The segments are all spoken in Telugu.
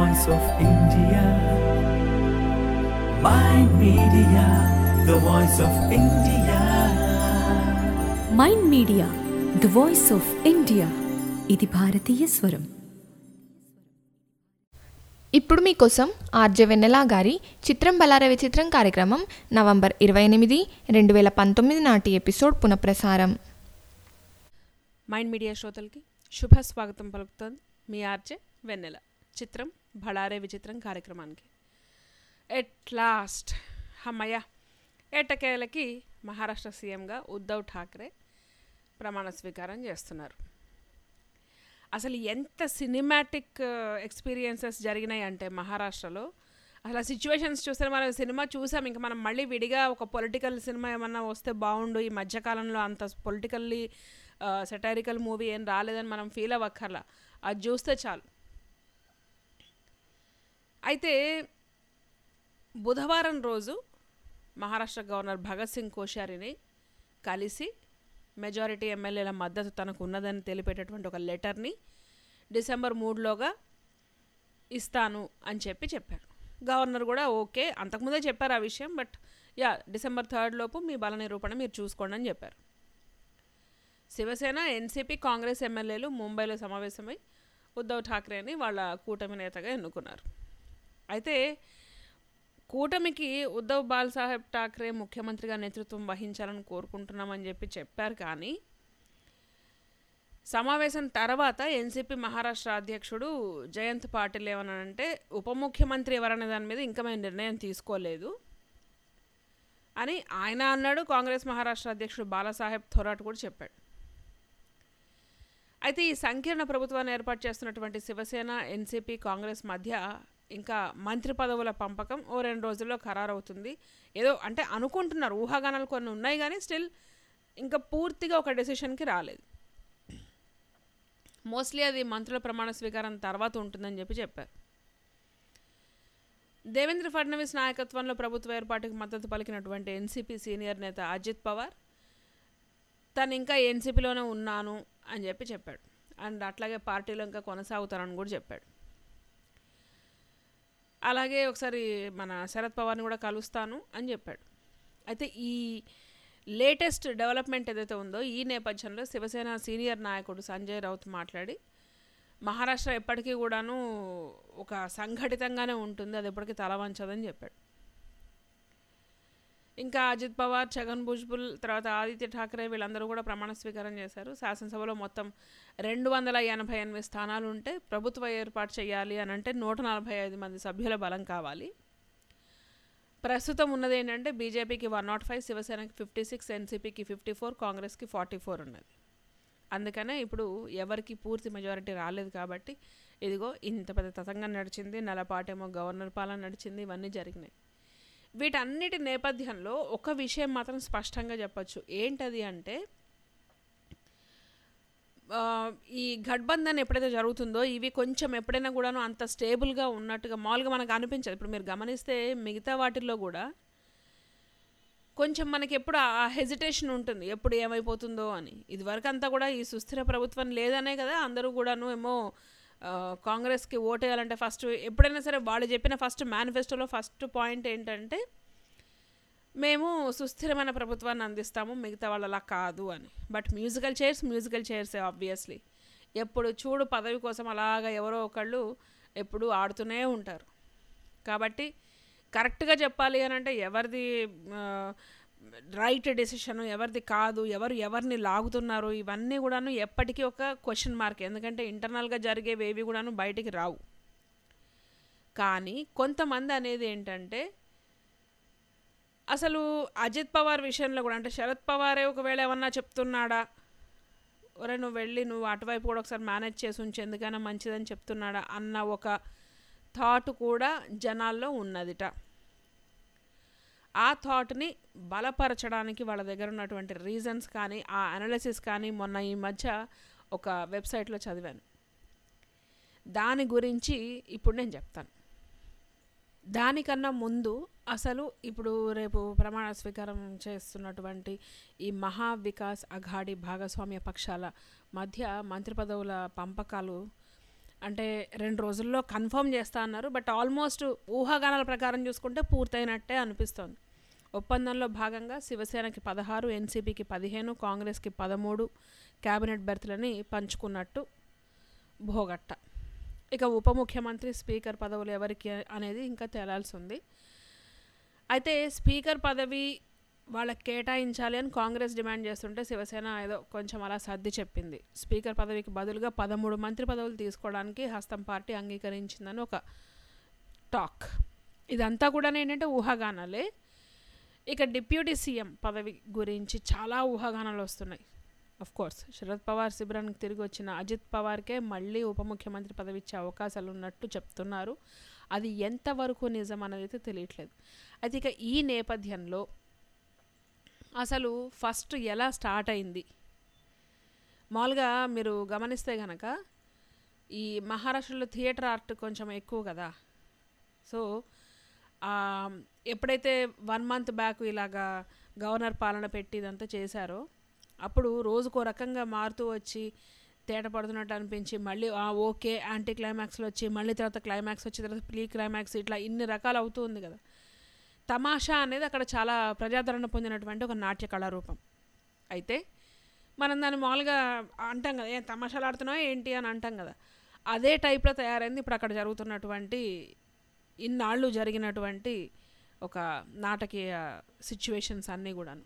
voice of India. Mind Media, the voice of India. Mind Media the voice of India ఇది భారతీయ స్వరం ఇప్పుడు మీకోసం ఆర్జే వెన్నెలా గారి చిత్రం బలార విచిత్రం కార్యక్రమం నవంబర్ ఇరవై ఎనిమిది రెండు వేల పంతొమ్మిది నాటి ఎపిసోడ్ పునఃప్రసారం మైండ్ మీడియా శ్రోతలకి శుభ స్వాగతం పలుకుతోంది మీ ఆర్జే వెన్నెల చిత్రం భళారే విచిత్రం కార్యక్రమానికి ఎట్ లాస్ట్ అమ్మయ్య ఎట్టకేలకి మహారాష్ట్ర సీఎంగా ఉద్ధవ్ ఠాక్రే ప్రమాణ స్వీకారం చేస్తున్నారు అసలు ఎంత సినిమాటిక్ ఎక్స్పీరియన్సెస్ జరిగినాయి అంటే మహారాష్ట్రలో అసలు ఆ సిచ్యువేషన్స్ చూస్తే మనం సినిమా చూసాం ఇంకా మనం మళ్ళీ విడిగా ఒక పొలిటికల్ సినిమా ఏమన్నా వస్తే బాగుండు ఈ మధ్యకాలంలో అంత పొలిటికల్లీ సెటారికల్ మూవీ ఏం రాలేదని మనం ఫీల్ అవ్వక్కర్లా అది చూస్తే చాలు అయితే బుధవారం రోజు మహారాష్ట్ర గవర్నర్ భగత్ సింగ్ కోశ్యారిని కలిసి మెజారిటీ ఎమ్మెల్యేల మద్దతు తనకు ఉన్నదని తెలిపేటటువంటి ఒక లెటర్ని డిసెంబర్ మూడులోగా ఇస్తాను అని చెప్పి చెప్పారు గవర్నర్ కూడా ఓకే అంతకుముందే చెప్పారు ఆ విషయం బట్ యా డిసెంబర్ థర్డ్ లోపు మీ బల నిరూపణ మీరు చూసుకోండి అని చెప్పారు శివసేన ఎన్సీపీ కాంగ్రెస్ ఎమ్మెల్యేలు ముంబైలో సమావేశమై ఉద్ధవ్ ఠాక్రేని వాళ్ళ కూటమి నేతగా ఎన్నుకున్నారు అయితే కూటమికి ఉద్ధవ్ బాల్ సాహెబ్ ఠాక్రే ముఖ్యమంత్రిగా నేతృత్వం వహించాలని కోరుకుంటున్నామని చెప్పి చెప్పారు కానీ సమావేశం తర్వాత ఎన్సీపీ మహారాష్ట్ర అధ్యక్షుడు జయంత్ పాటిల్ ఏమన్నానంటే ఉప ముఖ్యమంత్రి ఎవరనే దాని మీద ఇంకా మేము నిర్ణయం తీసుకోలేదు అని ఆయన అన్నాడు కాంగ్రెస్ మహారాష్ట్ర అధ్యక్షుడు బాలాసాహెబ్ థొరాట్ కూడా చెప్పాడు అయితే ఈ సంకీర్ణ ప్రభుత్వాన్ని ఏర్పాటు చేస్తున్నటువంటి శివసేన ఎన్సీపీ కాంగ్రెస్ మధ్య ఇంకా మంత్రి పదవుల పంపకం ఓ రెండు రోజుల్లో ఖరారవుతుంది ఏదో అంటే అనుకుంటున్నారు ఊహాగానాలు కొన్ని ఉన్నాయి కానీ స్టిల్ ఇంకా పూర్తిగా ఒక డెసిషన్కి రాలేదు మోస్ట్లీ అది మంత్రుల ప్రమాణ స్వీకారం తర్వాత ఉంటుందని చెప్పి చెప్పారు దేవేంద్ర ఫడ్నవీస్ నాయకత్వంలో ప్రభుత్వ ఏర్పాటుకు మద్దతు పలికినటువంటి ఎన్సీపీ సీనియర్ నేత అజిత్ పవార్ తను ఇంకా ఎన్సీపీలోనే ఉన్నాను అని చెప్పి చెప్పాడు అండ్ అట్లాగే పార్టీలో ఇంకా కొనసాగుతానని కూడా చెప్పాడు అలాగే ఒకసారి మన శరద్ పవార్ని కూడా కలుస్తాను అని చెప్పాడు అయితే ఈ లేటెస్ట్ డెవలప్మెంట్ ఏదైతే ఉందో ఈ నేపథ్యంలో శివసేన సీనియర్ నాయకుడు సంజయ్ రౌత్ మాట్లాడి మహారాష్ట్ర ఎప్పటికీ కూడాను ఒక సంఘటితంగానే ఉంటుంది అది ఎప్పటికీ తల వంచదని చెప్పాడు ఇంకా అజిత్ పవార్ ఛగన్ భుజ్బుల్ తర్వాత ఆదిత్య ఠాకరే వీళ్ళందరూ కూడా ప్రమాణ స్వీకారం చేశారు శాసనసభలో మొత్తం రెండు వందల ఎనభై ఎనిమిది స్థానాలు ఉంటే ప్రభుత్వ ఏర్పాటు చేయాలి అని అంటే నూట నలభై ఐదు మంది సభ్యుల బలం కావాలి ప్రస్తుతం ఉన్నది ఏంటంటే బీజేపీకి వన్ నాట్ ఫైవ్ శివసేనకి ఫిఫ్టీ సిక్స్ ఎన్సీపీకి ఫిఫ్టీ ఫోర్ కాంగ్రెస్కి ఫార్టీ ఫోర్ ఉన్నది అందుకనే ఇప్పుడు ఎవరికి పూర్తి మెజారిటీ రాలేదు కాబట్టి ఇదిగో ఇంత పెద్ద తతంగం నడిచింది నెలపాటేమో గవర్నర్ పాలన నడిచింది ఇవన్నీ జరిగినాయి వీటన్నిటి నేపథ్యంలో ఒక విషయం మాత్రం స్పష్టంగా చెప్పచ్చు ఏంటది అంటే ఈ ఘట్బంధన్ ఎప్పుడైతే జరుగుతుందో ఇవి కొంచెం ఎప్పుడైనా కూడాను అంత స్టేబుల్గా ఉన్నట్టుగా మామూలుగా మనకు అనిపించదు ఇప్పుడు మీరు గమనిస్తే మిగతా వాటిల్లో కూడా కొంచెం మనకి ఎప్పుడు ఆ హెజిటేషన్ ఉంటుంది ఎప్పుడు ఏమైపోతుందో అని ఇదివరకు అంతా కూడా ఈ సుస్థిర ప్రభుత్వం లేదనే కదా అందరూ కూడాను ఏమో కాంగ్రెస్కి ఓటేయాలంటే ఫస్ట్ ఎప్పుడైనా సరే వాళ్ళు చెప్పిన ఫస్ట్ మేనిఫెస్టోలో ఫస్ట్ పాయింట్ ఏంటంటే మేము సుస్థిరమైన ప్రభుత్వాన్ని అందిస్తాము మిగతా వాళ్ళలా కాదు అని బట్ మ్యూజికల్ చైర్స్ మ్యూజికల్ చైర్సే ఆబ్వియస్లీ ఎప్పుడు చూడు పదవి కోసం అలాగా ఎవరో ఒకళ్ళు ఎప్పుడు ఆడుతూనే ఉంటారు కాబట్టి కరెక్ట్గా చెప్పాలి అని అంటే ఎవరిది రైట్ డెసిషన్ ఎవరిది కాదు ఎవరు ఎవరిని లాగుతున్నారు ఇవన్నీ కూడాను ఎప్పటికీ ఒక క్వశ్చన్ మార్క్ ఎందుకంటే ఇంటర్నల్గా జరిగేవి ఏవి కూడాను బయటికి రావు కానీ కొంతమంది అనేది ఏంటంటే అసలు అజిత్ పవార్ విషయంలో కూడా అంటే శరద్ పవారే ఒకవేళ ఏమన్నా చెప్తున్నాడా ఒరే నువ్వు వెళ్ళి నువ్వు అటువైపు కూడా ఒకసారి మేనేజ్ చేసి ఉంచి ఎందుకైనా మంచిదని చెప్తున్నాడా అన్న ఒక థాట్ కూడా జనాల్లో ఉన్నదిట ఆ థాట్ని బలపరచడానికి వాళ్ళ దగ్గర ఉన్నటువంటి రీజన్స్ కానీ ఆ అనాలిసిస్ కానీ మొన్న ఈ మధ్య ఒక వెబ్సైట్లో చదివాను దాని గురించి ఇప్పుడు నేను చెప్తాను దానికన్నా ముందు అసలు ఇప్పుడు రేపు ప్రమాణ స్వీకారం చేస్తున్నటువంటి ఈ మహా వికాస్ అఘాడి భాగస్వామ్య పక్షాల మధ్య మంత్రి పదవుల పంపకాలు అంటే రెండు రోజుల్లో కన్ఫర్మ్ చేస్తా అన్నారు బట్ ఆల్మోస్ట్ ఊహాగానాల ప్రకారం చూసుకుంటే పూర్తయినట్టే అనిపిస్తోంది ఒప్పందంలో భాగంగా శివసేనకి పదహారు ఎన్సీపీకి పదిహేను కాంగ్రెస్కి పదమూడు క్యాబినెట్ బెర్త్లని పంచుకున్నట్టు భోగట్ట ఇక ఉప ముఖ్యమంత్రి స్పీకర్ పదవులు ఎవరికి అనేది ఇంకా తేలాల్సి ఉంది అయితే స్పీకర్ పదవి వాళ్ళకి కేటాయించాలి అని కాంగ్రెస్ డిమాండ్ చేస్తుంటే శివసేన ఏదో కొంచెం అలా సర్ది చెప్పింది స్పీకర్ పదవికి బదులుగా పదమూడు మంత్రి పదవులు తీసుకోవడానికి హస్తం పార్టీ అంగీకరించిందని ఒక టాక్ ఇదంతా కూడా ఏంటంటే ఊహాగానాలే ఇక డిప్యూటీ సీఎం పదవి గురించి చాలా ఊహాగానాలు వస్తున్నాయి అఫ్ కోర్స్ శరద్ పవార్ శిబిరానికి తిరిగి వచ్చిన అజిత్ పవార్కే మళ్ళీ ఉప ముఖ్యమంత్రి పదవి ఇచ్చే అవకాశాలు ఉన్నట్టు చెప్తున్నారు అది ఎంతవరకు నిజం అనేది అయితే తెలియట్లేదు అయితే ఇక ఈ నేపథ్యంలో అసలు ఫస్ట్ ఎలా స్టార్ట్ అయింది మామూలుగా మీరు గమనిస్తే గనక ఈ మహారాష్ట్రలో థియేటర్ ఆర్ట్ కొంచెం ఎక్కువ కదా సో ఆ, ఎప్పుడైతే వన్ మంత్ బ్యాక్ ఇలాగా గవర్నర్ పాలన పెట్టి ఇదంతా చేశారో అప్పుడు రోజుకో రకంగా మారుతూ వచ్చి తేట పడుతున్నట్టు అనిపించి మళ్ళీ ఆ, ఓకే యాంటీ క్లైమాక్స్లో వచ్చి మళ్ళీ తర్వాత క్లైమాక్స్ వచ్చి తర్వాత ప్రీ క్లైమాక్స్ ఇట్లా ఇన్ని రకాలు అవుతూ ఉంది కదా తమాషా అనేది అక్కడ చాలా ప్రజాదరణ పొందినటువంటి ఒక నాట్య కళారూపం అయితే మనం దాన్ని మామూలుగా అంటాం కదా ఏం తమాషాలు ఆడుతున్నావు ఏంటి అని అంటాం కదా అదే టైప్లో తయారైంది ఇప్పుడు అక్కడ జరుగుతున్నటువంటి ఇన్నాళ్ళు జరిగినటువంటి ఒక నాటకీయ సిచ్యువేషన్స్ అన్నీ కూడాను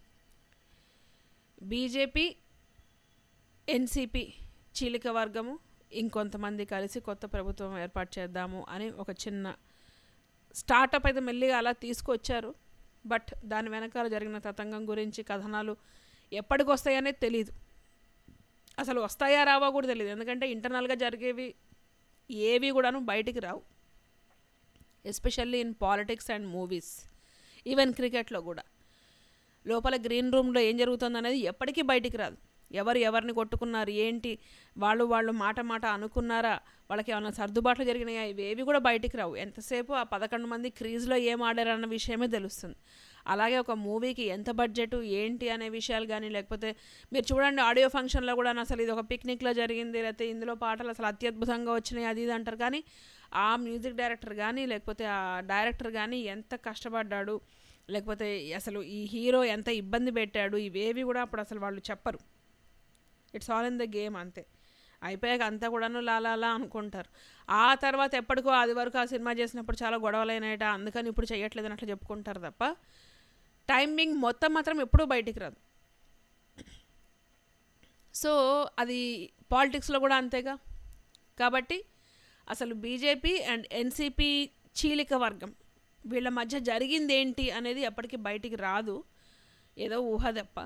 బీజేపీ ఎన్సిపి చీలిక వర్గము ఇంకొంతమంది కలిసి కొత్త ప్రభుత్వం ఏర్పాటు చేద్దాము అని ఒక చిన్న స్టార్టప్ అయితే మెల్లిగా అలా తీసుకొచ్చారు బట్ దాని వెనకాల జరిగిన తతంగం గురించి కథనాలు ఎప్పటికి వస్తాయనేది తెలియదు అసలు వస్తాయా రావా కూడా తెలియదు ఎందుకంటే ఇంటర్నల్గా జరిగేవి ఏవి కూడాను బయటికి రావు especially in politics and movies even క్రికెట్లో కూడా లోపల గ్రీన్ రూమ్లో ఏం జరుగుతుంది అనేది ఎప్పటికీ బయటికి రాదు ఎవరు ఎవరిని కొట్టుకున్నారు ఏంటి వాళ్ళు వాళ్ళు మాట మాట అనుకున్నారా వాళ్ళకి ఏమైనా సర్దుబాట్లు జరిగినాయా ఇవేవి కూడా బయటికి రావు ఎంతసేపు ఆ పదకొండు మంది క్రీజ్లో ఏం ఆడారన్న విషయమే తెలుస్తుంది అలాగే ఒక మూవీకి ఎంత బడ్జెట్ ఏంటి అనే విషయాలు కానీ లేకపోతే మీరు చూడండి ఆడియో ఫంక్షన్లో కూడా అసలు ఇది ఒక పిక్నిక్లో జరిగింది లేకపోతే ఇందులో పాటలు అసలు అత్యద్భుతంగా వచ్చినాయి అది ఇది అంటారు కానీ ఆ మ్యూజిక్ డైరెక్టర్ కానీ లేకపోతే ఆ డైరెక్టర్ కానీ ఎంత కష్టపడ్డాడు లేకపోతే అసలు ఈ హీరో ఎంత ఇబ్బంది పెట్టాడు ఇవేవి కూడా అప్పుడు అసలు వాళ్ళు చెప్పరు it's all in the game అంతే అయిపోయాక అంతా కూడాను లాలా అనుకుంటారు ఆ తర్వాత ఎప్పటికో అది వరకు ఆ సినిమా చేసినప్పుడు చాలా గొడవలైనాయట అందుకని ఇప్పుడు చేయట్లేదని అట్లా చెప్పుకుంటారు తప్ప టైమింగ్ మొత్తం మాత్రం ఎప్పుడూ బయటికి రాదు సో అది పాలిటిక్స్లో కూడా అంతేగా కాబట్టి అసలు బీజేపీ అండ్ ఎన్సీపీ చీలిక వర్గం వీళ్ళ మధ్య జరిగింది ఏంటి అనేది ఎప్పటికీ బయటికి రాదు ఏదో ఊహ తప్ప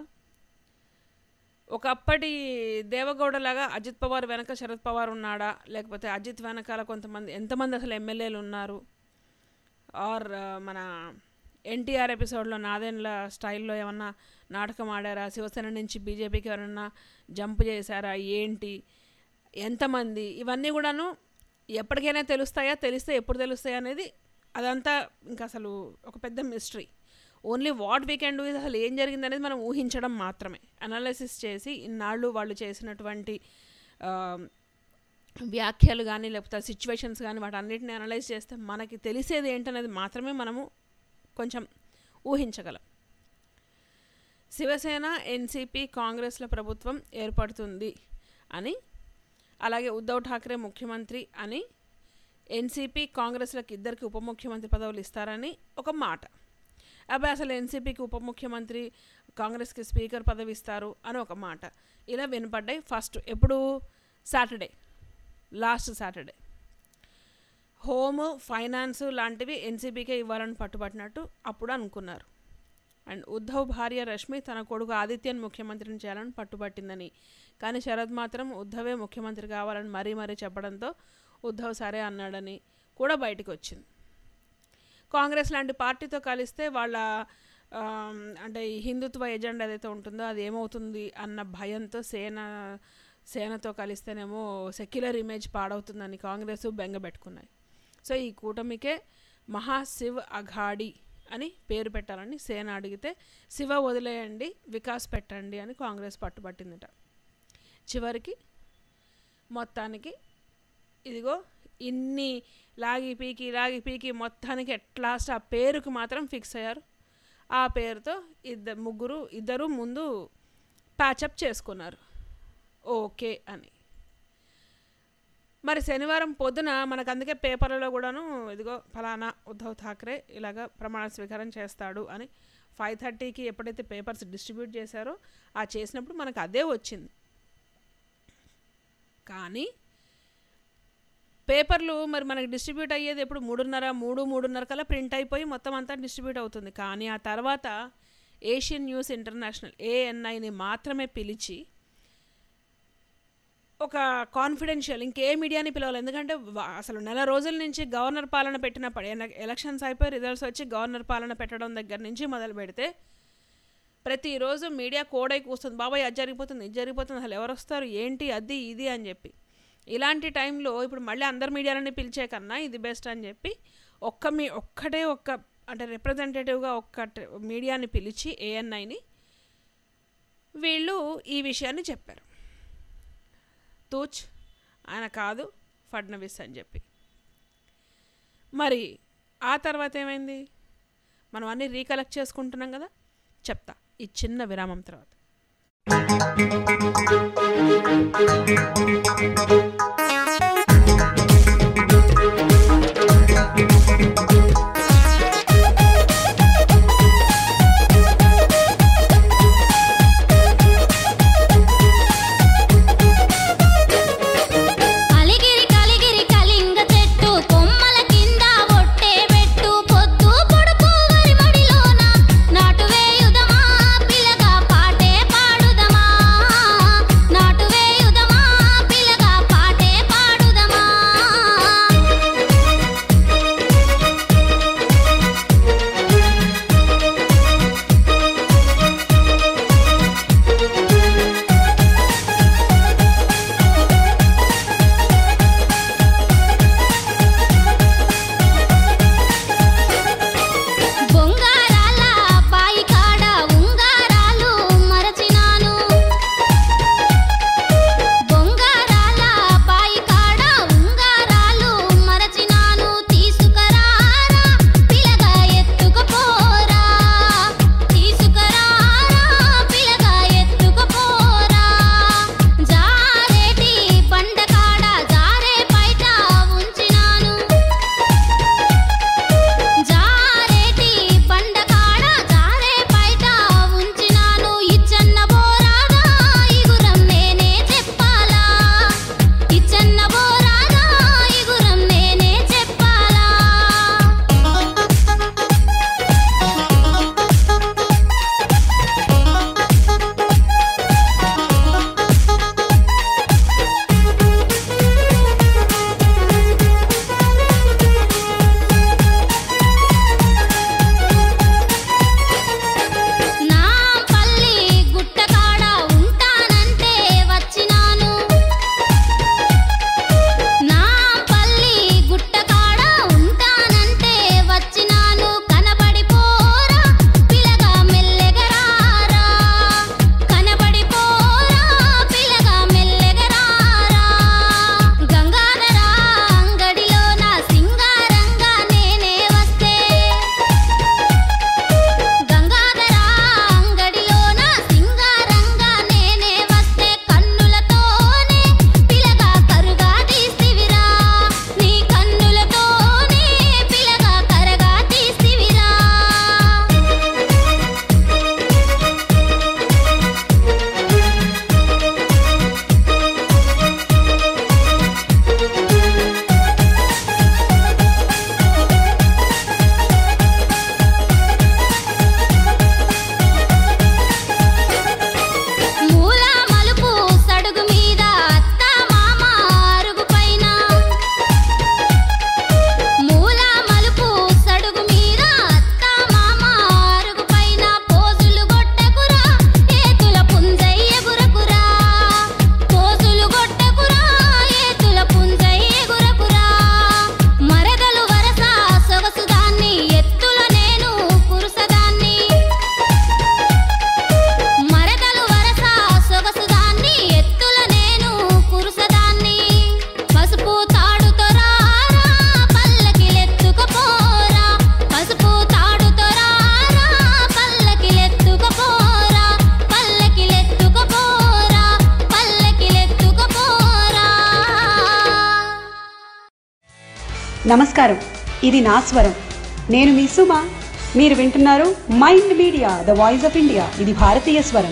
ఒకప్పటి దేవగౌడలాగా అజిత్ పవార్ వెనక శరద్ పవార్ ఉన్నాడా లేకపోతే అజిత్ వెనకాల కొంతమంది ఎంతమంది అసలు ఎమ్మెల్యేలు ఉన్నారు ఆర్ మన ఎన్టీఆర్ ఎపిసోడ్లో నాదేండ్ల స్టైల్లో ఏమన్నా నాటకం ఆడారా శివసేన నుంచి బీజేపీకి ఎవరన్నా జంప్ చేశారా ఏంటి ఎంతమంది ఇవన్నీ కూడాను ఎప్పటికైనా తెలుస్తాయా తెలిస్తే ఎప్పుడు తెలుస్తాయా అనేది అదంతా ఇంకా అసలు ఒక పెద్ద mystery only what we can do ఇది అసలు ఏం జరిగింది అనేది మనం ఊహించడం మాత్రమే అనాలిసిస్ చేసి ఇన్నాళ్ళు వాళ్ళు చేసినటువంటి ఆ, వ్యాఖ్యలు కానీ లేకపోతే సిచ్యువేషన్స్ కానీ వాటన్నిటిని అనలైజ్ చేస్తే మనకి తెలిసేది ఏంటనేది మాత్రమే మనము కొంచెం ఊహించగలం శివసేన ఎన్సీపీ కాంగ్రెస్ల ప్రభుత్వం ఏర్పడుతుంది అని అలాగే ఉద్ధవ్ ఠాక్రే ముఖ్యమంత్రి అని ఎన్సీపీ కాంగ్రెస్లకు ఇద్దరికి ఉప ముఖ్యమంత్రి పదవులు ఇస్తారని ఒక మాట అబ్బాయి అసలు ఎన్సీపీకి ఉప ముఖ్యమంత్రి కాంగ్రెస్కి స్పీకర్ పదవి ఇస్తారు అని ఒక మాట ఇలా వినపడ్డాయి ఫస్ట్ ఎప్పుడు Saturday last Saturday home finance లాంటివి ఎన్సీపీకే ఇవ్వాలని పట్టుబట్టినట్టు అప్పుడు అనుకున్నారు అండ్ ఉద్ధవ్ భార్య రష్మి తన కొడుకు ఆదిత్యన్ ముఖ్యమంత్రిని చేయాలని పట్టుబట్టిందని కానీ శరద్ మాత్రం ఉద్ధవే ముఖ్యమంత్రి కావాలని మరీ మరీ చెప్పడంతో ఉద్ధవ్ సరే అన్నాడని కూడా బయటకు వచ్చింది కాంగ్రెస్ లాంటి పార్టీతో కలిస్తే వాళ్ళ ఆమ్, అంటే ఈ హిందుత్వ ఎజెండా ఏదైతే ఉంటుందో అది ఏమవుతుంది అన్న భయంతో సేన సేనతో కలిస్తేనేమో సెక్యులర్ ఇమేజ్ పాడవుతుందని కాంగ్రెస్ బెంగపెట్టుకున్నాయి సో ఈ కూటమికే మహాశివ్ అఘాడి అని పేరు పెట్టాలని సేన అడిగితే శివ వదిలేయండి వికాస్ పెట్టండి అని కాంగ్రెస్ పట్టుబట్టిందట చివరికి మొత్తానికి ఇదిగో ఇన్ని లాగి పీకి లాగి పీకి మొత్తానికి ఎట్ లాస్ట్ ఆ పేరుకు మాత్రం ఫిక్స్ అయ్యారు ఆ పేరుతో ఇద్దరు ముగ్గురు ఇద్దరు ముందు ప్యాచప్ చేసుకున్నారు ఓకే అని మరి శనివారం పొద్దున మనకు అందుకే పేపర్లలో కూడాను ఇదిగో ఫలానా ఉద్ధవ్ ఠాక్రే ఇలాగ ప్రమాణ స్వీకారం చేస్తాడు అని ఫైవ్ థర్టీకి ఎప్పుడైతే పేపర్స్ డిస్ట్రిబ్యూట్ చేశారో ఆ చేసినప్పుడు మనకు అదే వచ్చింది కానీ పేపర్లు మరి మనకి డిస్ట్రిబ్యూట్ అయ్యేది ఎప్పుడు మూడున్నర మూడు మూడున్నర కల్లా ప్రింట్ అయిపోయి మొత్తం అంతా డిస్ట్రిబ్యూట్ అవుతుంది కానీ ఆ తర్వాత ఏషియన్ న్యూస్ ఇంటర్నేషనల్ ఏఎన్ఐని మాత్రమే పిలిచి ఒక కాన్ఫిడెన్షియల్ ఇంకే మీడియాని పిలవాలి ఎందుకంటే వా- అసలు నెల రోజుల నుంచి గవర్నర్ పాలన పెట్టినప్పుడు ఎల- ఎలక్షన్స్ అయిపోయి రిజల్ట్స్ వచ్చి గవర్నర్ పాలన పెట్టడం దగ్గర నుంచి మొదలు పెడితే ప్రతిరోజు మీడియా కోడై కూస్తుంది బాబాయ్ అది జరిగిపోతుంది ఇది జరిగిపోతుంది అసలు ఎవరు వస్తారు ఏంటి అది ఇది అని చెప్పి ఇలాంటి టైంలో ఇప్పుడు మళ్ళీ అందరు మీడియాలని పిలిచే కన్నా ఇది బెస్ట్ అని చెప్పి ఒక్క మీ ఒక్కటే ఒక్క అంటే రిప్రజెంటేటివ్గా ఒక్క ట- మీడియాని పిలిచి ఏఎన్ఐని వీళ్ళు ఈ విషయాన్ని చెప్పారు తూచ్ ఆయన కాదు ఫడ్నవీస్ అని చెప్పి మరి ఆ తర్వాత ఏమైంది మనం అన్నీ రీకలెక్ట్ చేసుకుంటున్నాం కదా చెప్తా ఈ చిన్న విరామం తర్వాత అలిగిరి కలిగిరి కలింగ చెట్టు కొమ్మల కింద ఒట్టే పెట్టు పొద్దు పొడుపు వరిమడిలోన నాటు వేయుదమా పిల్లగా పాటే పాడుదమా నాటు వేయుదమా పిల్లగా పాటే నమస్కారం ఇది నా స్వరం నేను మీ సుమ మీరు వింటున్నారు Mind Media the voice of India ఇది భారతీయ స్వరం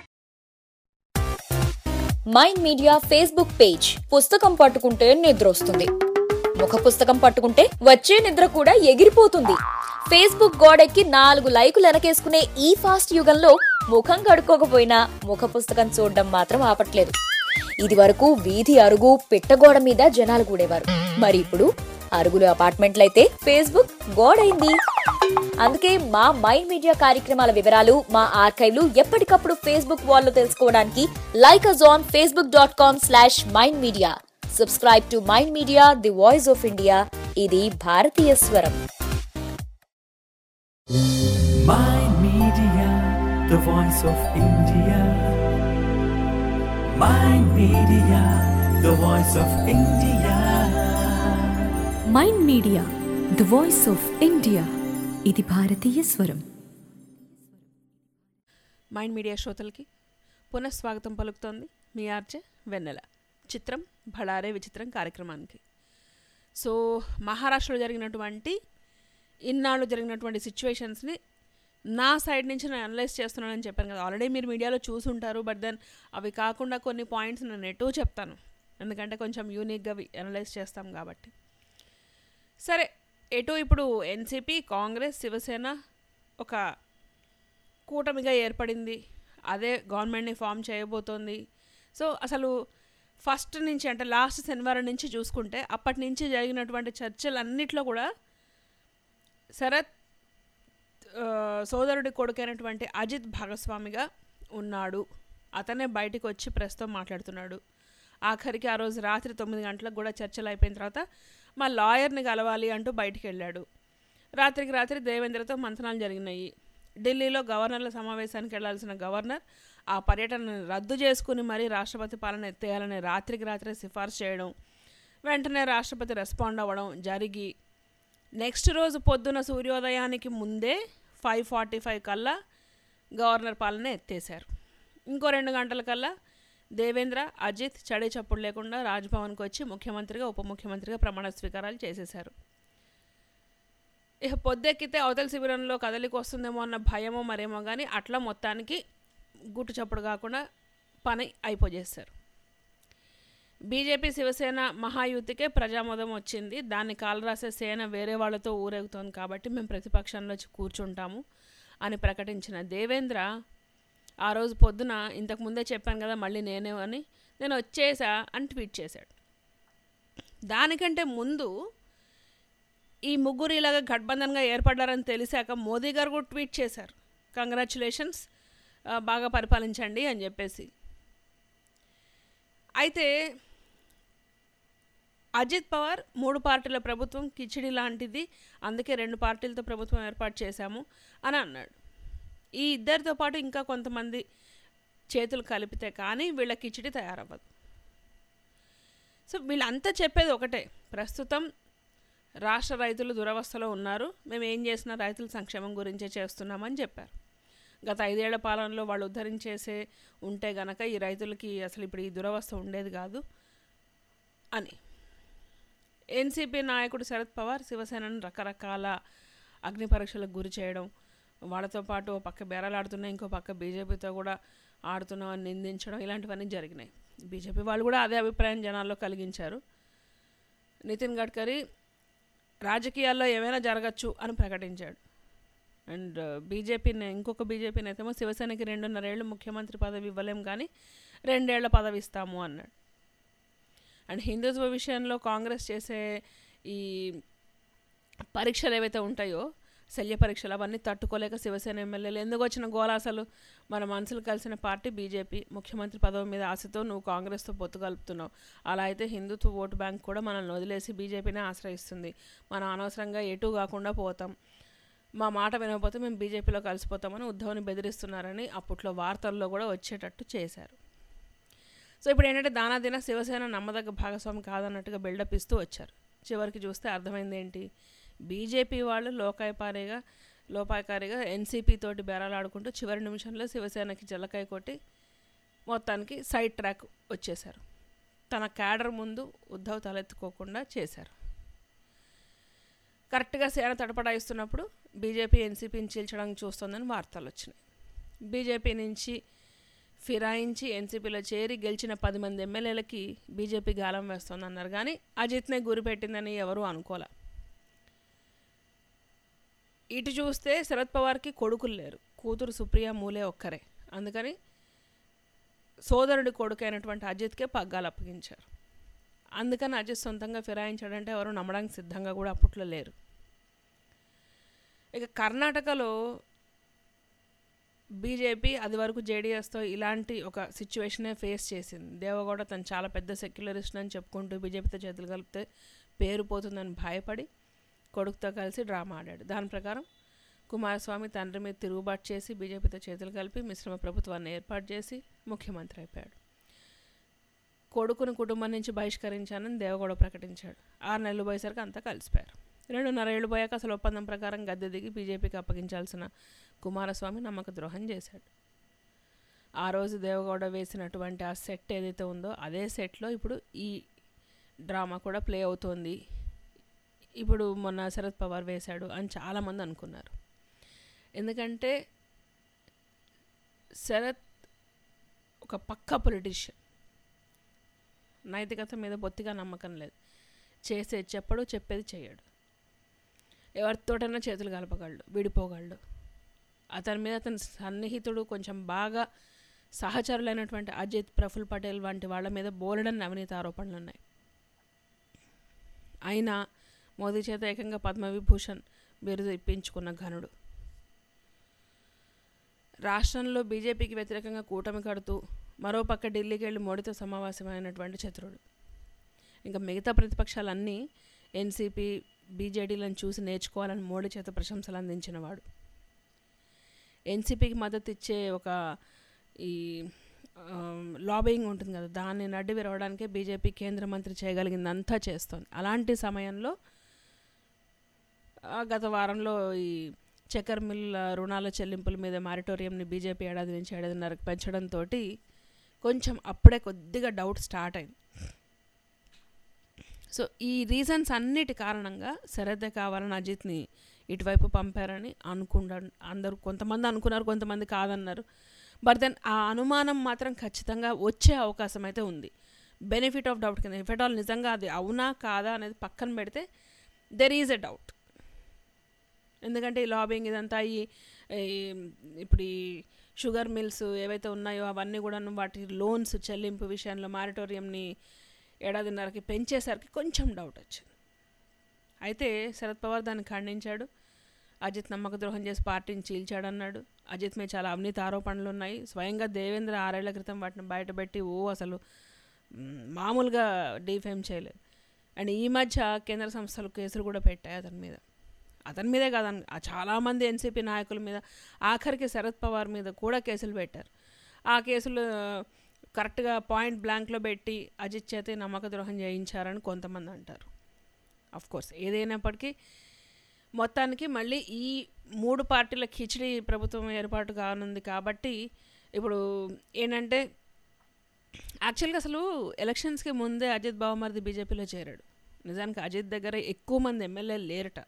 మైండ్ మీడియా ఫేస్బుక్ పేజ్ పుస్తకం పట్టుకుంటే నిద్ర వస్తుంది ముఖ పుస్తకం పట్టుకుంటే వచ్చే నిద్ర కూడా ఎగిరిపోతుంది ఫేస్బుక్ గోడెక్కి నాలుగు లైకులు వెనకేసుకునే ఈ ఫాస్ట్ యుగంలో ముఖం కడుక్కోకపోయినా ముఖ పుస్తకం చూడడం మాత్రం ఆపట్లేదు ఇది వరకు వీధి అరుగు పిట్టగోడ మీద జనాలు కూడేవారు మరి ఇప్పుడు అరుగులు అపార్ట్మెంట్లయితే ఫేస్బుక్ గోడైంది అందుకే మా మైండ్ మీడియా కార్యక్రమాల వివరాలు మా ఆర్కైవ్లు ఎప్పటికప్పుడు ఫేస్బుక్ వాల్లో తెలుసుకోవడానికి like us on Facebook dot com slash Mind Media subscribe to Mind Media the voice of India ఇది భారతీయ స్వరం Mind Media, the voice of India. Mind Media, the voice of India. Mind Media the voice of India ఇది భారతీయ స్వరం మైండ్ మీడియా శ్రోతలకి పునఃస్వాగతం పలుకుతోంది మీ ఆర్జే వెన్నెల చిత్రం భళారే విచిత్రం కార్యక్రమానికి సో మహారాష్ట్రలో జరిగినటువంటి ఇన్నాళ్ళు జరిగినటువంటి సిచ్యువేషన్స్ని నా సైడ్ నుంచి నేను అనలైజ్ చేస్తున్నానని చెప్పాను కదా ఆల్రెడీ మీరు మీడియాలో చూసుంటారు బట్ దెన్ అవి కాకుండా కొన్ని పాయింట్స్ నేను ఎటూ చెప్తాను ఎందుకంటే కొంచెం యూనిక్గా అనలైజ్ చేస్తాం కాబట్టి సరే ఎటు ఇప్పుడు ఎన్సిపి కాంగ్రెస్ శివసేన ఒక కూటమిగా ఏర్పడింది అదే గవర్నమెంట్ని ఫామ్ చేయబోతోంది సో అసలు ఫస్ట్ నుంచి అంటే లాస్ట్ శనివారం నుంచి చూసుకుంటే అప్పటి నుంచి జరిగినటువంటి చర్చలు అన్నిట్లో కూడా శరత్ ఆ, సోదరుడి కొడుకైనటువంటి అజిత్ భాగస్వామిగా ఉన్నాడు అతనే బయటికి వచ్చి ప్రెస్తో మాట్లాడుతున్నాడు ఆఖరికి ఆ రోజు రాత్రి తొమ్మిది గంటలకు కూడా చర్చలు అయిపోయిన తర్వాత మా లాయర్ని కలవాలి అంటూ బయటికి వెళ్ళాడు రాత్రికి రాత్రి దేవేంద్రతో మంథనాలు జరిగినాయి ఢిల్లీలో గవర్నర్ల సమావేశానికి వెళ్లాల్సిన గవర్నర్ ఆ పర్యటనను రద్దు చేసుకుని మరీ రాష్ట్రపతి పాలన ఎత్తేయాలని రాత్రికి రాత్రే సిఫార్సు చేయడం వెంటనే రాష్ట్రపతి రెస్పాండ్ అవ్వడం జరిగి నెక్స్ట్ రోజు పొద్దున సూర్యోదయానికి ముందే ఫైవ్ ఫార్టీ ఫైవ్ కల్లా గవర్నర్ పాలన ఎత్తేశారు ఇంకో రెండు గంటల కల్లా దేవేంద్ర అజిత్ చడి చప్పుడు లేకుండా రాజ్భవన్కి వచ్చి ముఖ్యమంత్రిగా ఉప ముఖ్యమంత్రిగా ప్రమాణ స్వీకారాలు చేసేశారు ఇక పొద్దెక్కితే అవతల శిబిరంలో కదలికి వస్తుందేమో అన్న భయమో మరేమో కానీ అట్లా మొత్తానికి గుట్టు చప్పుడు కాకుండా పని అయిపోజేశారు బీజేపీ శివసేన మహాయుతికే ప్రజామోదం వచ్చింది దాన్ని కాలరాసే సేన వేరే వాళ్ళతో ఊరేగుతోంది కాబట్టి మేము ప్రతిపక్షంలో వచ్చి కూర్చుంటాము అని ప్రకటించిన దేవేంద్ర ఆ రోజు పొద్దున ఇంతకు ముందే చెప్పాను కదా మళ్ళీ నేనే అని నేను వచ్చేసా అని ట్వీట్ చేశాడు దానికంటే ముందు ఈ ముగ్గురు ఇలాగ గఠబంధన్గా ఏర్పడ్డారని తెలిసాక మోదీ గారు కూడా ట్వీట్ చేశారు కంగ్రాచులేషన్స్ బాగా పరిపాలించండి అని చెప్పేసి అయితే అజిత్ పవార్ మూడు పార్టీల ప్రభుత్వం కిచిడి లాంటిది అందుకే రెండు పార్టీలతో ప్రభుత్వం ఏర్పాటు చేశాము అని అన్నాడు ఈ ఇద్దరితో పాటు ఇంకా కొంతమంది చేతులు కలిపితే కానీ వీళ్ళ కిచిడి తయారవ్వదు సో వీళ్ళంతా చెప్పేది ఒకటే ప్రస్తుతం రాష్ట్ర రైతులు దురవస్థలో ఉన్నారు మేము ఏం చేసినా రైతుల సంక్షేమం గురించే చేస్తున్నామని చెప్పారు గత ఐదేళ్ల పాలనలో వాళ్ళు ఉద్ధరించేసే ఉంటే గనక ఈ రైతులకి అసలు ఇప్పుడు ఈ దురవస్థ ఉండేది కాదు అని ఎన్సీపీ నాయకుడు శరద్ పవార్ శివసేనను రకరకాల అగ్ని పరీక్షలకు గురి చేయడం వాళ్ళతో పాటు ఓ పక్క బేరాలాడుతున్నా ఇంకో పక్క బీజేపీతో కూడా ఆడుతున్నామని నిందించడం ఇలాంటివన్నీ జరిగినాయి బీజేపీ వాళ్ళు కూడా అదే అభిప్రాయం జనాల్లో కలిగించారు నితిన్ గడ్కరీ రాజకీయాల్లో ఏమైనా జరగచ్చు అని ప్రకటించాడు అండ్ బీజేపీని ఇంకొక బీజేపీ నేతేమో శివసేనకి రెండున్నరేళ్ళు ముఖ్యమంత్రి పదవి ఇవ్వలేం కానీ రెండేళ్ల పదవి ఇస్తాము అన్నాడు అండ్ హిందుత్వ విషయంలో కాంగ్రెస్ చేసే ఈ పరీక్షలు ఏవైతే ఉంటాయో శల్య పరీక్షలు అవన్నీ తట్టుకోలేక శివసేన ఎమ్మెల్యేలు ఎందుకు వచ్చిన గోల అసలు మన మనసులు కలిసిన పార్టీ బీజేపీ ముఖ్యమంత్రి పదవి మీద ఆశతో నువ్వు కాంగ్రెస్తో పొత్తు కలుపుతున్నావు అలా అయితే హిందుత్వ ఓటు బ్యాంక్ కూడా మనల్ని వదిలేసి బీజేపీనే ఆశ్రయిస్తుంది మనం అనవసరంగా ఎటు కాకుండా పోతాం మా మాట వినకపోతే మేము బీజేపీలో కలిసిపోతామని ఉద్ధవ్ని బెదిరిస్తున్నారని అప్పట్లో వార్తల్లో కూడా వచ్చేటట్టు చేశారు సో ఇప్పుడు ఏంటంటే దానాదిన శివసేన నమ్మదగ్గ భాగస్వామి కాదన్నట్టుగా బిల్డప్ ఇస్తూ వచ్చారు చివరికి చూస్తే అర్థమైంది ఏంటి బీజేపీ వాళ్ళు లోకాయపారిగా లోపాయకారిగా ఎన్సీపీ తోటి బేరాలాడుకుంటూ చివరి నిమిషంలో శివసేనకి జల్లకాయ కొట్టి మొత్తానికి సైడ్ ట్రాక్ వచ్చేశారు తన క్యాడర్ ముందు ఉద్ధవ్ తలెత్తుకోకుండా చేశారు కరెక్ట్గా సేన తడపడాయిస్తున్నప్పుడు బీజేపీ ఎన్సీపీని చీల్చడానికి చూస్తోందని వార్తలు వచ్చినాయి బీజేపీ నుంచి ఫిరాయించి ఎన్సీపీలో చేరి గెలిచిన పది మంది ఎమ్మెల్యేలకి బీజేపీ గాలం వేస్తోందన్నారు కానీ అజిత్నే గురిపెట్టిందని ఎవరూ అనుకోలే ఇటు చూస్తే శరద్ పవార్కి కొడుకులు లేరు కూతురు సుప్రియ మూలే ఒక్కరే అందుకని సోదరుడి కొడుకు అయినటువంటి అజిత్కే పగ్గాలు అప్పగించారు అందుకని అజిత్ సొంతంగా ఫిరాయించాడంటే ఎవరు నమ్మడానికి సిద్ధంగా కూడా అప్పట్లో లేరు ఇక కర్ణాటకలో బీజేపీ అది వరకు జేడీఎస్తో ఇలాంటి ఒక సిచ్యువేషనే ఫేస్ చేసింది దేవగౌడ తను చాలా పెద్ద సెక్యులరిస్ట్ అని చెప్పుకుంటూ బీజేపీతో చేతులు కలిపితే పేరు పోతుందని భయపడి కొడుకుతో కలిసి డ్రామా ఆడాడు దాని ప్రకారం కుమారస్వామి తండ్రి మీద తిరుగుబాటు చేసి బీజేపీతో చేతులు కలిపి మిశ్రమ ప్రభుత్వాన్ని ఏర్పాటు చేసి ముఖ్యమంత్రి అయిపోయాడు కొడుకును కుటుంబం నుంచి బహిష్కరించానని దేవగౌడ ప్రకటించాడు ఆరు నెలలు పోయేసరికి అంతా కలిసిపోయారు రెండున్నర ఏళ్ళు పోయాక అసలు ఒప్పందం ప్రకారం గద్దె దిగి బీజేపీకి అప్పగించాల్సిన కుమారస్వామి నమ్మక ద్రోహం చేశాడు ఆ రోజు దేవగౌడ వేసినటువంటి ఆ సెట్ ఏదైతే ఉందో అదే సెట్లో ఇప్పుడు ఈ డ్రామా కూడా ప్లే అవుతోంది ఇప్పుడు మొన్న శరద్ పవార్ వేశాడు అని చాలామంది అనుకున్నారు ఎందుకంటే శరత్ ఒక పక్క పొలిటీషియన్ నైతికత మీద బొత్తిగా నమ్మకం లేదు చేసేది చెప్పడు చెప్పేది చేయడు ఎవరితోటైనా చేతులు కలపగలడు విడిపోగలడు అతని మీద అతని సన్నిహితుడు కొంచెం బాగా సహచరులైనటువంటి అజిత్ ప్రఫుల్ పటేల్ వంటి వాళ్ళ మీద బోలెడని అవినీతి ఆరోపణలు ఉన్నాయి అయినా మోదీ చేత ఏకంగా పద్మవిభూషణ్ బిరుదు ఇప్పించుకున్న ఘనుడు రాష్ట్రంలో బీజేపీకి వ్యతిరేకంగా కూటమి కడుతూ మరోపక్క ఢిల్లీకి వెళ్ళి మోడీతో సమావేశమైనటువంటి చతురుడు ఇంకా మిగతా ప్రతిపక్షాలన్నీ ఎన్సీపీ బీజేడీలను చూసి నేర్చుకోవాలని మోడీ చేత ప్రశంసలు అందించినవాడు ఎన్సీపీకి మద్దతు ఇచ్చే ఒక ఈ లాబింగ్ ఉంటుంది కదా దాన్ని నడ్డి విరవడానికే బీజేపీ కేంద్ర మంత్రి చేయగలిగిందంతా చేస్తోంది అలాంటి సమయంలో ఆ, గత వారంలో ఈ చక్కెర మిల్ రుణాల చెల్లింపుల మీద మారిటోరియంని బీజేపీ ఏడాది నుంచి ఏడాదిన్నరకు పెంచడంతో కొంచెం అప్పుడే కొద్దిగా డౌట్ స్టార్ట్ అయింది సో ఈ రీజన్స్ అన్నిటి కారణంగా శరదే కావాలని అజిత్ని ఇటువైపు పంపారని అనుకున్నా అందరూ కొంతమంది అనుకున్నారు కొంతమంది కాదన్నారు బట్ దెన్ ఆ అనుమానం మాత్రం ఖచ్చితంగా వచ్చే అవకాశం అయితే ఉంది బెనిఫిట్ ఆఫ్ డౌట్ కింద ఇఫ్ ఎట్ ఆల్ నిజంగా అది అవునా కాదా అనేది పక్కన పెడితే దెర్ ఈజ్ ఎ డౌట్ ఎందుకంటే ఈ లాబింగ్ ఇదంతా ఈ ఈ ఇప్పుడు ఈ షుగర్ మిల్స్ ఏవైతే ఉన్నాయో అవన్నీ కూడా వాటి లోన్స్ చెల్లింపు విషయంలో మారిటోరియంని ఏడాదిన్నరకి పెంచేసరికి కొంచెం డౌట్ వచ్చింది అయితే శరద్ పవార్ దాన్ని ఖండించాడు అజిత్ నమ్మక ద్రోహం చేసి పార్టీని చీల్చాడన్నాడు అజిత్ మీద చాలా అవినీతి ఆరోపణలు ఉన్నాయి స్వయంగా దేవేంద్ర ఆరేళ్ల క్రితం వాటిని బయటపెట్టి ఓ అసలు మ్, మామూలుగా డీఫేమ్ చేయలేదు అండ్ ఈ మధ్య కేంద్ర సంస్థలు కేసులు కూడా పెట్టాయి అతని మీద అతని మీదే కాదని ఆ చాలామంది ఎన్సీపీ నాయకుల మీద ఆఖరికి శరద్ పవార్ మీద కూడా కేసులు పెట్టారు ఆ కేసులు కరెక్ట్గా పాయింట్ బ్లాంక్లో పెట్టి అజిత్ చేత ఈ నమ్మక ద్రోహం చేయించారని కొంతమంది అంటారు అఫ్ కోర్స్ ఏదైనప్పటికీ మొత్తానికి మళ్ళీ ఈ మూడు పార్టీల కిచిడి ప్రభుత్వం ఏర్పాటు కానుంది కాబట్టి ఇప్పుడు ఏంటంటే యాక్చువల్గా అసలు ఎలక్షన్స్కి ముందే అజిత్ బావమరిది బీజేపీలో చేరాడు నిజానికి అజిత్ దగ్గర ఎక్కువ మంది ఎమ్మెల్యేలు లేరట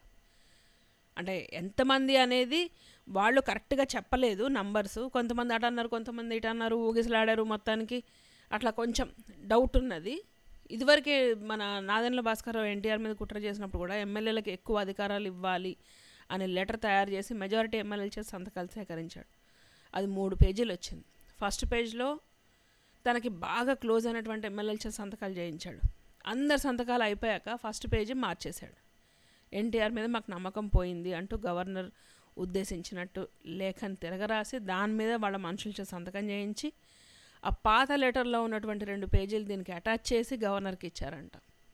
అంటే ఎంతమంది అనేది వాళ్ళు కరెక్ట్గా చెప్పలేదు నంబర్స్ కొంతమంది అటు అన్నారు కొంతమంది ఇటు అన్నారు ఊగిసలాడారు మొత్తానికి అట్లా కొంచెం డౌట్ ఉన్నది ఇదివరకే మన నాదెండ్ల భాస్కర్రావు ఎన్టీఆర్ మీద కుట్ర చేసినప్పుడు కూడా ఎమ్మెల్యేలకు ఎక్కువ అధికారాలు ఇవ్వాలి అనే లెటర్ తయారు చేసి మెజారిటీ ఎమ్మెల్యేల చేసి సంతకాలు సేకరించాడు అది మూడు పేజీలు వచ్చింది ఫస్ట్ పేజ్లో తనకి బాగా క్లోజ్ అయినటువంటి ఎమ్మెల్యేల చేసి సంతకాలు చేయించాడు అందరు సంతకాలు అయిపోయాక ఫస్ట్ పేజీ మార్చేశాడు ఎన్టీఆర్ మీద మాకు నమ్మకం పోయింది అంటూ గవర్నర్ ఉద్దేశించినట్టు లేఖను తిరగరాసి దాని మీద వాళ్ళ మనుషుల చేత సంతకం చేయించి ఆ పాత లెటర్లో ఉన్నటువంటి రెండు పేజీలు దీనికి అటాచ్ చేసి గవర్నర్కి ఇచ్చారంట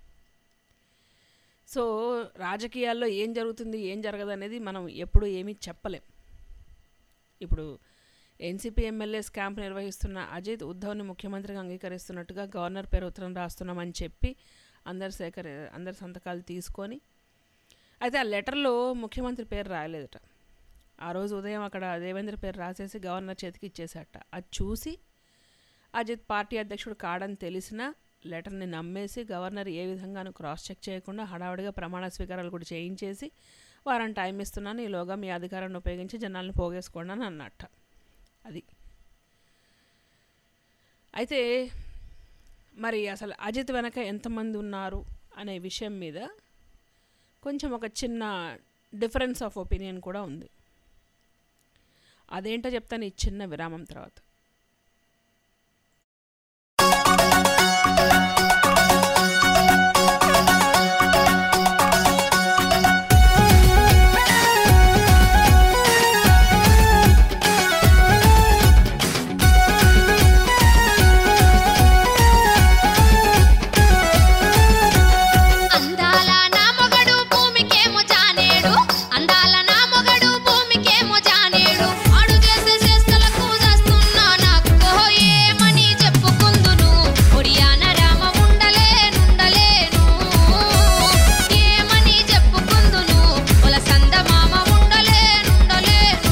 సో రాజకీయాల్లో ఏం జరుగుతుంది ఏం జరగదు అనేది మనం ఎప్పుడు ఏమీ చెప్పలేం ఇప్పుడు ఎన్సీపీ ఎమ్మెల్యే క్యాంప్ నిర్వహిస్తున్న అజిత్ ఉద్ధవ్ని ముఖ్యమంత్రిగా అంగీకరిస్తున్నట్టుగా గవర్నర్ పేరు ఉత్తరం రాస్తున్నామని చెప్పి అందరు సేకరి అందరి సంతకాలు తీసుకొని అయితే ఆ లెటర్లో ముఖ్యమంత్రి పేరు రాయలేదట ఆ రోజు ఉదయం అక్కడ దేవేంద్ర పేరు రాసేసి గవర్నర్ చేతికి ఇచ్చేసాట అది చూసి అజిత్ పార్టీ అధ్యక్షుడు కాడని తెలిసినా లెటర్ని నమ్మేసి గవర్నర్ ఏ విధంగానూ క్రాస్ చెక్ చేయకుండా హడావుడిగా ప్రమాణ స్వీకారాలు కూడా చేయించేసి వారం టైం ఇస్తున్నాను ఈలోగా మీ అధికారాన్ని ఉపయోగించి జనాల్ని పోగేసుకోండి అని అన్నట్ట అది అయితే మరి అసలు అజిత్ వెనక ఎంతమంది ఉన్నారు అనే విషయం మీద కొంచెం ఒక చిన్న డిఫరెన్స్ ఆఫ్ ఒపీనియన్ కూడా ఉంది అదేంటో చెప్తాను ఈ చిన్న విరామం తర్వాత అందాల నా మొగడు భూమికేమో జానేడు అందాల నా మొగడు భూమికేమో జానేడు ఆడు చేసే చేష్టలకు చేస్తున్నా నాకు ఏమని చెప్పుకుందును ఒడియాన రామ ఉండలేనుండలేను ఏమని చెప్పుకుందును ఒల సంద మామ ఉండలేనుండలేను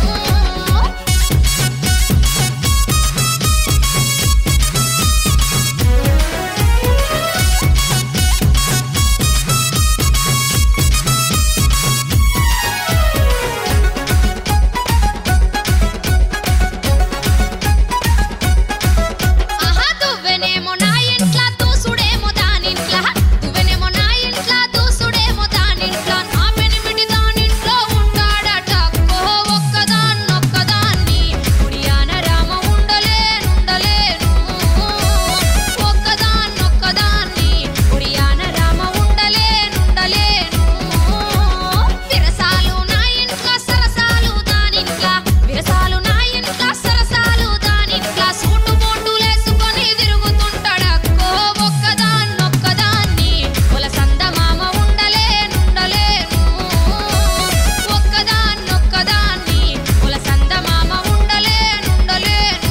ఆహా దువ్వెనేమో నా ఇంట్ల దూసుడేమో దానింట్ల దువ్వెనేమో నా ఇంట్ల దూసుడేమో దానింట్ల నా పెనిమిటి దానింట్లో ఉంటాడట ఓ ఒక్కదాన్నొక్కదాన్ని ఉడియాన రామ ఉండలేనుండలేను ఒక్కదాన్నొక్కదాన్ని ఉడియాన రామ ఉండలేనుండలేను విరసాలు నా ఇంట్ల సరసాలు దానింట్ల విరసాలు నా ఇంట్ల సరసాలు దానింట్ల సూటు బోటులేసుకొని తిరుగుతుంటాడక్కో ఒక్కదాన్నొక్కదాన్ని ఒల సంద మామ ఉండలేనుండలేను ఒక్కదాన్నొక్కదాన్ని ఒల సంద మామ ఉండలేనుండలేను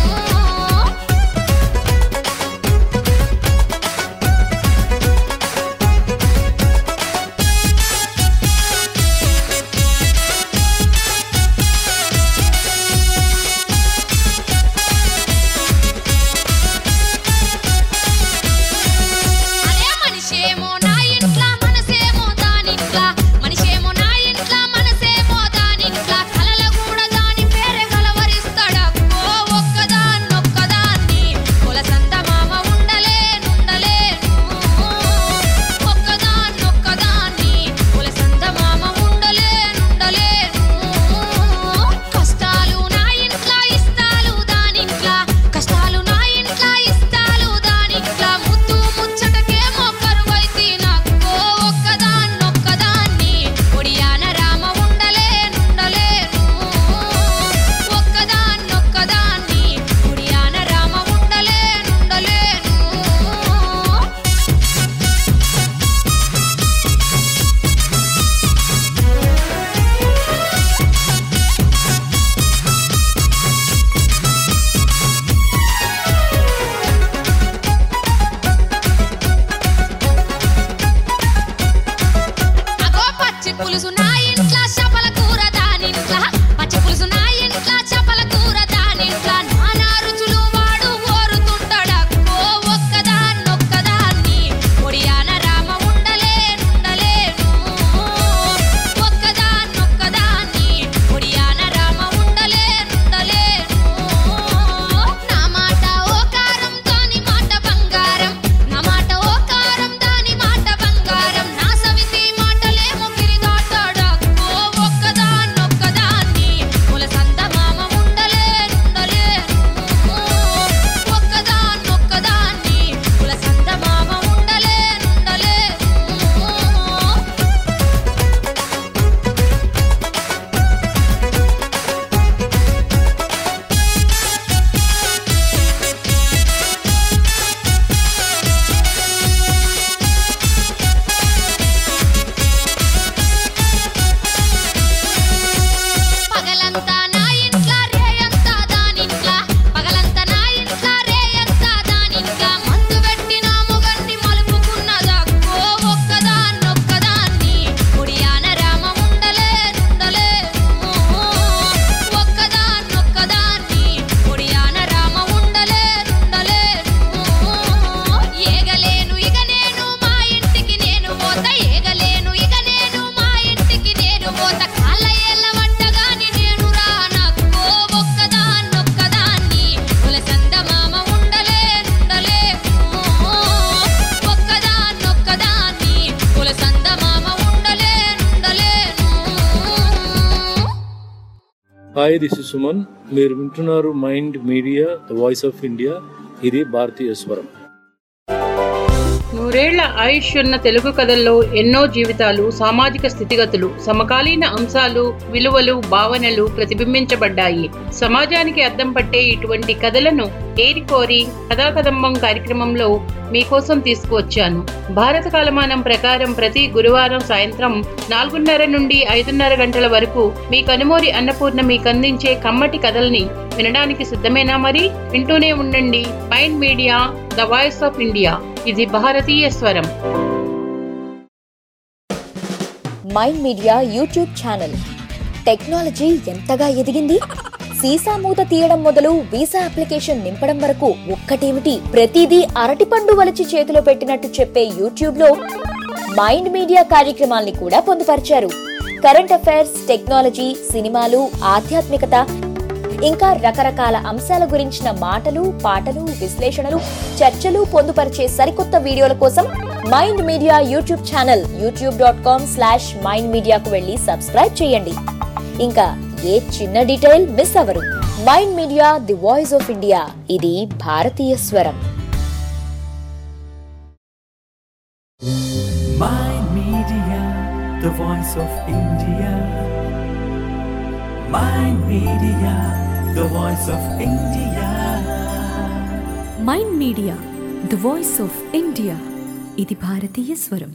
అదే మనిషేమో నా ఇంట్ల మనసేమో దానింట్ల మనిషేమో నా ఇంట్ల మనసేమో దానింట్ల కలల కూడా దాని పేరే కలవరిస్తాడక్కో ఒక్కదాన్నొక్కదాన్ని కుల సంత మామ ఉండలేనుండలేను ఒక్కదాన్నొక్కదాన్ని కుల సంత మామ ఉండలేనుండలేను కష్టాలు నా ఇంట్ల ఇస్తాలు దానింట్ల కష్టాలు నా ఇంట్ల ఇస్తాలు దానింట్ల ముద్దు ముచ్చటకేమో కరువైతే నాకు ఒక్కదాన్నొక్కదాన్ని ఒడియాన రామ ఉండలేనుండలేను ఒక్కదాన్నొక్కదాన్ని ఒడియాన రామ ఉండలేనుండలేను అగో పచ్చి పులుసు నా ఇంట్ల చేపల కూర దానింట్ల పచ్చి పులుసు నా ఇంట్ల చేపల కూర దానింట్ల నానా రుచులు వాడు ఓరుతుంటాడక్కో ఒక్కదాన్నొక్కదాన్ని ఒడియాన రామ ఉండలేనుండలేను ఒక్కదాన్నొక్కదాన్ని ఒడియాన రామ ఉండలేనుండలేను నా మాట ఓ కారం దాని మాట బంగారం నా మాట ఓ కారం దాని మాట బంగారం నా సవితి మాటలేమో గిరిదాటాడక్కో ఒక్క నేను పోత కాళ్ళ ఏళ్ళ వడ్డగాని నేను రానక్కో ఒక్కదాన్నొక్కదాన్ని కులసంద మామ ఉండలేనుండలేను ఒక్కదాన్నొక్కదాన్ని కులసంద మామ ఉండలేనుండలేను హాయ్ దిస్ ఇస్ సుమన్ మీరు వింటున్నారు Mind Media the voice of India ఇది భారతీయ స్వరం నూరేళ్ల ఆయుష్ ఉన్న తెలుగు కథల్లో ఎన్నో జీవితాలు సామాజిక స్థితిగతులు సమకాలీన అంశాలు విలువలు భావనలు ప్రతిబింబించబడ్డాయి సమాజానికి అద్దం పట్టే ఇటువంటి కథలను ఏరికోరి కథాకదంబం కార్యక్రమంలో మీకోసం తీసుకువచ్చాను భారత కాలమానం ప్రకారం ప్రతి గురువారం సాయంత్రం నాలుగున్నర నుండి ఐదున్నర గంటల వరకు మీ కనుమూరి అన్నపూర్ణ మీకు అందించే కమ్మటి కథల్ని వినడానికి సిద్ధమేనా మరి వింటూనే ఉండండి Mind Media the voice of India ఇది భారతీయ స్వరం Mind Media YouTube channel technology ఎంతగా ఎదిగింది సీసా మూత తీయడం మొదలు వీసా అప్లికేషన్ నింపడం వరకు ఒక్కటేమిటి ప్రతిదీ అరటిపండు వలచి చేతిలో పెట్టినట్టు చెప్పే యూట్యూబ్ లో మైండ్ మీడియా కార్యక్రమాల్ని కూడా పొందుపరిచారు కరెంట్ అఫైర్స్ టెక్నాలజీ సినిమాలు ఆధ్యాత్మికత ఇంకా రకరకాల అంశాల గురించిన మాటలు పాటలు విశ్లేషణలు చర్చలు పొందుపరిచే సరికొత్త వీడియోల కోసం Mind Media YouTube channel YouTube dot com slash Mind మీడియాకు వెళ్ళి సబ్స్క్రైబ్ చేయండి ఇంకా ఏ చిన్న డీటెయిల్ మిస్ అవ్వరు Mind Media the voice of India ఇది భారతీయ స్వరం Mind Media, the voice of India. Mind Media, the voice of India. Mind Media the voice of India ఇది భారతీయ స్వరం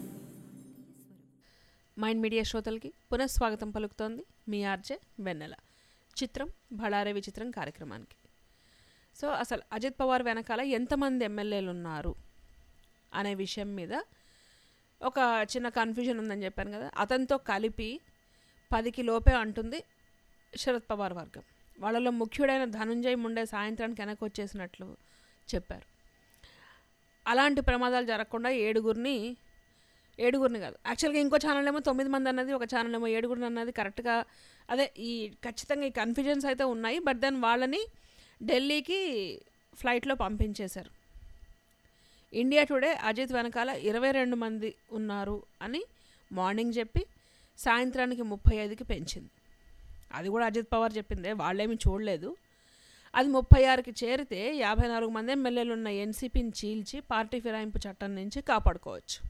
మైండ్ మీడియా శ్రోతలకి పునఃస్వాగతం పలుకుతోంది మీ ఆర్జే వెన్నెల చిత్రం బళారే విచిత్రం కార్యక్రమానికి సో అసలు అజిత్ పవార్ వెనకాల ఎంతమంది ఎమ్మెల్యేలు ఉన్నారు అనే విషయం మీద ఒక చిన్న కన్ఫ్యూజన్ ఉందని చెప్పాను కదా అతనితో కలిపి పదికి లోపే అంటుంది శరద్ పవార్ వర్గం వాళ్ళలో ముఖ్యుడైన ధనుంజయ్ ముండే సాయంత్రానికి వెనక్కి వచ్చేసినట్లు చెప్పారు అలాంటి ప్రమాదాలు జరగకుండా ఏడుగురిని ఏడుగురిని కాదు యాక్చువల్గా ఇంకో ఛానల్ ఏమో తొమ్మిది మంది అన్నది ఒక ఛానల్ ఏమో ఏడుగురిని అన్నది కరెక్ట్గా అదే ఈ ఖచ్చితంగా ఈ కన్ఫ్యూజన్స్ అయితే ఉన్నాయి బట్ దెన్ వాళ్ళని ఢిల్లీకి ఫ్లైట్లో పంపించేశారు ఇండియా టుడే అజిత్ వెనకాల ఇరవై రెండు మంది ఉన్నారు అని మార్నింగ్ చెప్పి సాయంత్రానికి ముప్పై ఐదుకి పెంచింది అది కూడా అజిత్ పవార్ చెప్పిందే వాళ్ళేమీ చూడలేదు అది ముప్పై ఆరుకి చేరితే యాభై నాలుగు మంది ఎమ్మెల్యేలు ఉన్న ఎన్సీపీని చీల్చి పార్టీ ఫిరాయింపు చట్టం నుంచి కాపాడుకోవచ్చు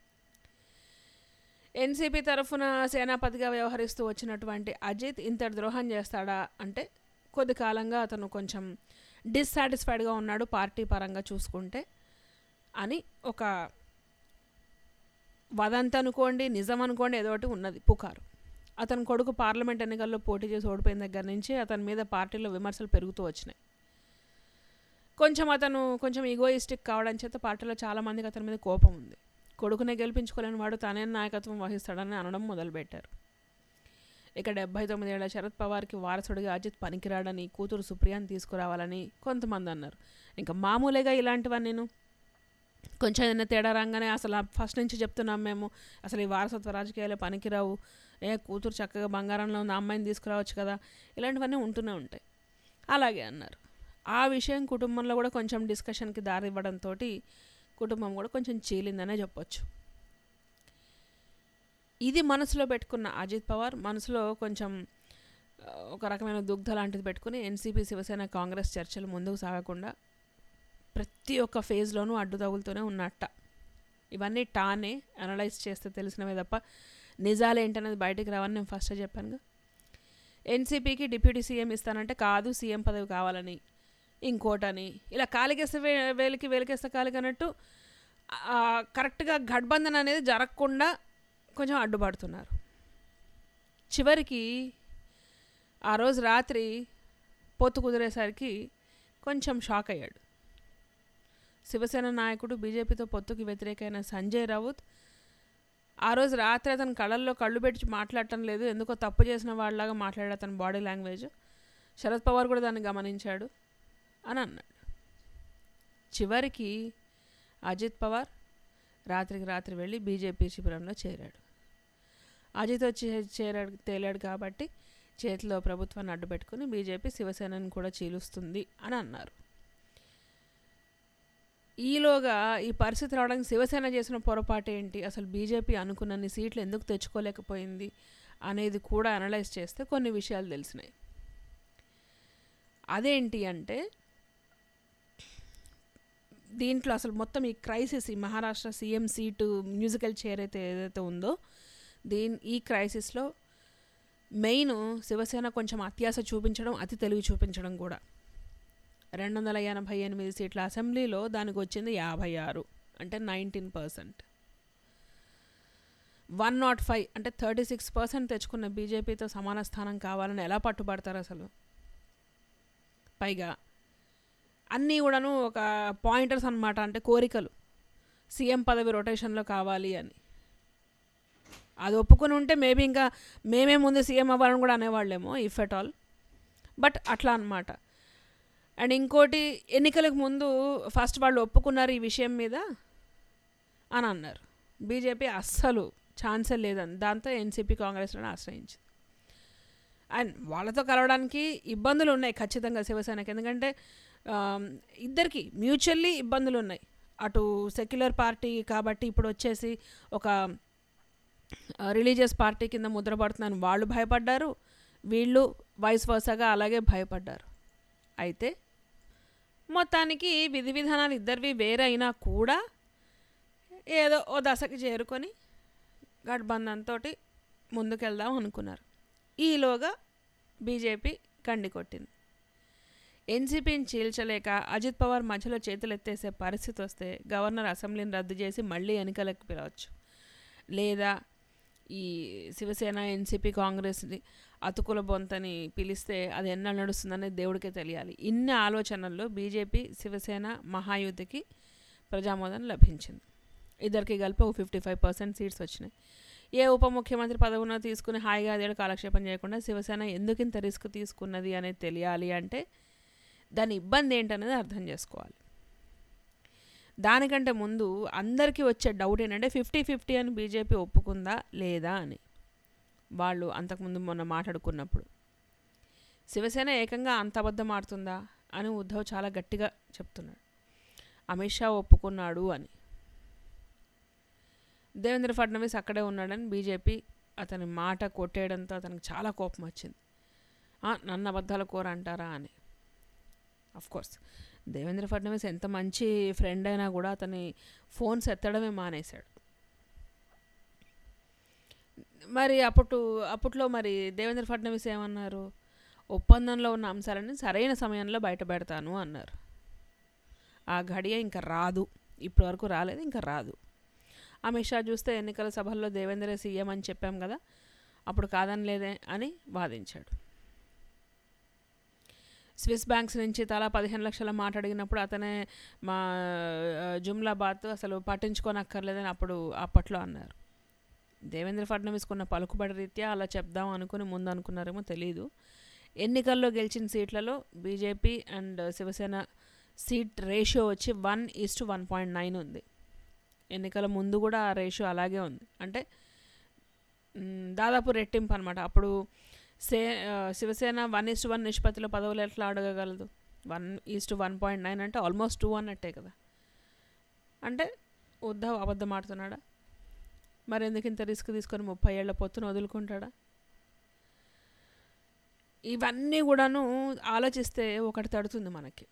ఎన్సీపీ తరఫున సేనాపతిగా వ్యవహరిస్తూ వచ్చినటువంటి అజిత్ ఇంతటి ద్రోహం చేస్తాడా అంటే కొద్ది కాలంగా అతను కొంచెం డిస్సాటిస్ఫైడ్గా ఉన్నాడు పార్టీ పరంగా చూసుకుంటే అని ఒక వదంతి అనుకోండి నిజం అనుకోండి ఏదో ఒకటి ఉన్నది పుకారు అతని కొడుకు పార్లమెంట్ ఎన్నికల్లో పోటీ చేసి ఓడిపోయిన దగ్గర నుంచి అతని మీద పార్టీలో విమర్శలు పెరుగుతూ వచ్చినాయి కొంచెం అతను కొంచెం ఈగోయిస్టిక్ కావడం చేత పార్టీలో చాలామందికి అతని మీద కోపం ఉంది కొడుకునే గెలిపించుకోలేని వాడు తానే నాయకత్వం వహిస్తాడని అనడం మొదలుపెట్టారు ఇక డెబ్బై తొమ్మిదేళ్ల శరద్ పవార్కి వారసుడిగా అజిత్ పనికిరాడని కూతురు సుప్రియాని తీసుకురావాలని కొంతమంది అన్నారు ఇంకా మామూలుగా ఇలాంటివన్నీ నేను కొంచెం ఏదైనా తేడా రాగానే అసలు ఫస్ట్ నుంచి చెప్తున్నాం మేము అసలు ఈ వారసత్వ రాజకీయాలే పనికిరావు ఏ కూతురు చక్కగా బంగారంలో ఉన్న అమ్మాయిని తీసుకురావచ్చు కదా ఇలాంటివన్నీ ఉంటూనే ఉంటాయి అలాగే అన్నారు ఆ విషయం కుటుంబంలో కూడా కొంచెం డిస్కషన్కి దారి ఇవ్వడంతో కుటుంబం కూడా కొంచెం చీలిందనే చెప్పొచ్చు ఇది మనసులో పెట్టుకున్న అజిత్ పవార్ మనసులో కొంచెం ఆ, ఒక రకమైన దుగ్ధ లాంటిది పెట్టుకుని ఎన్సీపీ శివసేన కాంగ్రెస్ చర్చలు ముందుకు సాగకుండా ప్రతి ఒక్క ఫేజ్లోనూ అడ్డు తగులుతూనే ఉన్నట్ట ఇవన్నీ టానే అనలైజ్ చేస్తే తెలిసినవే తప్ప నిజాలు ఏంటనేది బయటికి రావని నేను ఫస్ట్ చెప్పానుగా ఎన్సీపీకి డిప్యూటీ సీఎం ఇస్తానంటే కాదు సీఎం పదవి కావాలని ఇంకోటని ఇలా కాలికేస్తే వే వేలికి వేలికేస్తే కాలికి అన్నట్టు ఆ, కరెక్ట్గా గఠబంధన్ అనేది జరగకుండా కొంచెం అడ్డుపడుతున్నారు చివరికి ఆ రోజు రాత్రి పొత్తు కుదిరేసరికి కొంచెం షాక్ అయ్యాడు శివసేన నాయకుడు బీజేపీతో పొత్తుకి వ్యతిరేకమైన సంజయ్ రావుత్ ఆ రోజు రాత్రి అతను కళ్ళల్లో కళ్ళు పెట్టి మాట్లాడటం లేదు ఎందుకో తప్పు చేసిన వాళ్ళలాగా మాట్లాడాడు అతని బాడీ లాంగ్వేజ్ శరద్ పవార్ కూడా దాన్ని గమనించాడు అని అన్నాడు చివరికి అజిత్ పవార్ రాత్రికి రాత్రి వెళ్ళి బీజేపీ శిబిరంలో చేరాడు అజిత్ వచ్చి చేరాడు తేలాడు కాబట్టి చేతిలో ప్రభుత్వాన్ని అడ్డుపెట్టుకుని బీజేపీ శివసేనని కూడా చీలుస్తుంది అని అన్నారు ఈలోగా ఈ పరిస్థితి రావడానికి శివసేన చేసిన పొరపాటు ఏంటి అసలు బీజేపీ అనుకున్నన్ని సీట్లు ఎందుకు తెచ్చుకోలేకపోయింది అనేది కూడా అనలైజ్ చేస్తే కొన్ని విషయాలు తెలిసినాయి అదేంటి అంటే దీంట్లో అసలు మొత్తం ఈ క్రైసిస్ ఈ Maharashtra CM seat musical chair అయితే ఏదైతే ఉందో దీని ఈ క్రైసిస్లో మెయిన్ శివసేన కొంచెం అత్యాశ చూపించడం అతి తెలివి చూపించడం కూడా రెండు వందల ఎనభై ఎనిమిది సీట్ల అసెంబ్లీలో దానికి వచ్చింది యాభై ఆరు అంటే nineteen percent one nought five అంటే థర్టీ సిక్స్ పర్సెంట్ తెచ్చుకున్న బీజేపీతో సమాన స్థానం కావాలని ఎలా పట్టుబడతారు అసలు పైగా అన్నీ కూడాను ఒక పాయింటర్స్ అనమాట అంటే కోరికలు సీఎం పదవి రొటేషన్లో కావాలి అని అది ఒప్పుకొని ఉంటే మేబీ ఇంకా మేమే ముందు సీఎం అవ్వాలని కూడా అనేవాళ్ళేమో ఇఫ్ ఎట్ ఆల్ బట్ అట్లా అనమాట అండ్ ఇంకోటి ఎన్నికలకు ముందు ఫస్ట్ వాళ్ళు ఒప్పుకున్నారు ఈ విషయం మీద అని అన్నారు బీజేపీ అస్సలు ఛాన్సే లేదని దాంతో ఎన్సీపీ కాంగ్రెస్లను ఆశ్రయించింది అండ్ వాళ్ళతో కలవడానికి ఇబ్బందులు ఉన్నాయి ఖచ్చితంగా శివసేనకి ఎందుకంటే ఇద్దరికి మ్యూచువల్లీ ఇబ్బందులు ఉన్నాయి అటు సెక్యులర్ పార్టీ కాబట్టి ఇప్పుడు వచ్చేసి ఒక రిలీజియస్ పార్టీ కింద ముద్ర పడుతుందని వాళ్ళు భయపడ్డారు వీళ్ళు వైస్ వర్సగా అలాగే భయపడ్డారు అయితే మొత్తానికి విధి విధానాలు ఇద్దరివి వేరే అయినా కూడా ఏదో ఓ దశకి చేరుకొని గఠబంధంతో ముందుకెళ్దాం అనుకున్నారు ఈలోగా బీజేపీ కండి కొట్టింది ఎన్సీపీని చీల్చలేక అజిత్ పవార్ మధ్యలో చేతులు ఎత్తేసే పరిస్థితి వస్తే గవర్నర్ అసెంబ్లీని రద్దు చేసి మళ్ళీ ఎన్నికలకు పిలవచ్చు లేదా ఈ శివసేన ఎన్సీపీ కాంగ్రెస్ని అతుకుల బొంతని పిలిస్తే అది ఎన్న నడుస్తుందనేది దేవుడికే తెలియాలి ఇన్ని ఆలోచనల్లో బీజేపీ శివసేన మహాయుతికి ప్రజామోదం లభించింది ఇద్దరికి కలిపి ఒక ఫిఫ్టీ ఫైవ్ పర్సెంట్ సీట్స్ వచ్చినాయి ఏ ఉప ముఖ్యమంత్రి పదవున తీసుకుని హాయిగా అదేడు కాలక్షేపం చేయకుండా శివసేన ఎందుకు ఇంత రిస్క్ తీసుకున్నది అనేది తెలియాలి అంటే దాని ఇబ్బంది ఏంటనేది అర్థం చేసుకోవాలి దానికంటే ముందు అందరికీ వచ్చే డౌట్ ఏంటంటే ఫిఫ్టీ ఫిఫ్టీ అని బీజేపీ ఒప్పుకుందా లేదా అని వాళ్ళు అంతకుముందు మొన్న మాట్లాడుకున్నప్పుడు శివసేన ఏకంగా అంత అబద్ధం ఆడుతుందా అని ఉద్ధవ్ చాలా గట్టిగా చెప్తున్నాడు అమిత్ షా ఒప్పుకున్నాడు అని దేవేంద్ర ఫడ్నవీస్ అక్కడే ఉన్నాడని బీజేపీ అతని మాట కొట్టేయడంతో అతనికి చాలా కోపం వచ్చింది నన్ను అబద్ధాల కూర అంటారా అని కోర్స్ దేవేంద్ర ఫడ్నవీస్ ఎంత మంచి ఫ్రెండ్ అయినా కూడా అతని ఫోన్స్ ఎత్తడమే మానేశాడు మరి అప్పుడు అప్పట్లో మరి దేవేంద్ర ఫడ్నవీస్ ఏమన్నారు ఒప్పందంలో ఉన్న అంశాలని సరైన సమయంలో బయట పెడతాను అన్నారు ఆ గడియ ఇంకా రాదు ఇప్పటి వరకు రాలేదు ఇంకా రాదు అమిత్ షా చూస్తే ఎన్నికల సభల్లో దేవేంద్ర సీఎం అని చెప్పాం కదా అప్పుడు కాదని లేదే అని వాదించాడు స్విస్ బ్యాంక్స్ నుంచి తలా పదిహేను లక్షల మాట అడిగినప్పుడు అతనే మా జుమ్లాబాద్ అసలు పట్టించుకోనక్కర్లేదని అప్పుడు అప్పట్లో అన్నారు దేవేంద్ర ఫడ్నవీస్కున్న పలుకుబడి రీత్యా అలా చెప్దాం అనుకుని ముందు అనుకున్నారేమో తెలీదు ఎన్నికల్లో గెలిచిన సీట్లలో BJP and Shiv Sena seat ratio వచ్చి one is to one point nine ఉంది ఎన్నికల ముందు కూడా ఆ రేషియో అలాగే ఉంది అంటే దాదాపు రెట్టింపు అనమాట అప్పుడు say Shiv Sena one is to one నిష్పత్తిలో పదవులు ఎట్లా అడగగలదు one is to one point nine అంటే ఆల్మోస్ట్ టూ అన్నట్టే కదా అంటే ఉద్ధవ్ అబద్ధం ఆడుతున్నాడా మరి ఎందుకు ఇంత రిస్క్ తీసుకొని ముప్పై ఏళ్ల పొత్తును వదులుకుంటాడా ఇవన్నీ కూడాను ఆలోచిస్తే ఒకటి తడుతుంది మనకి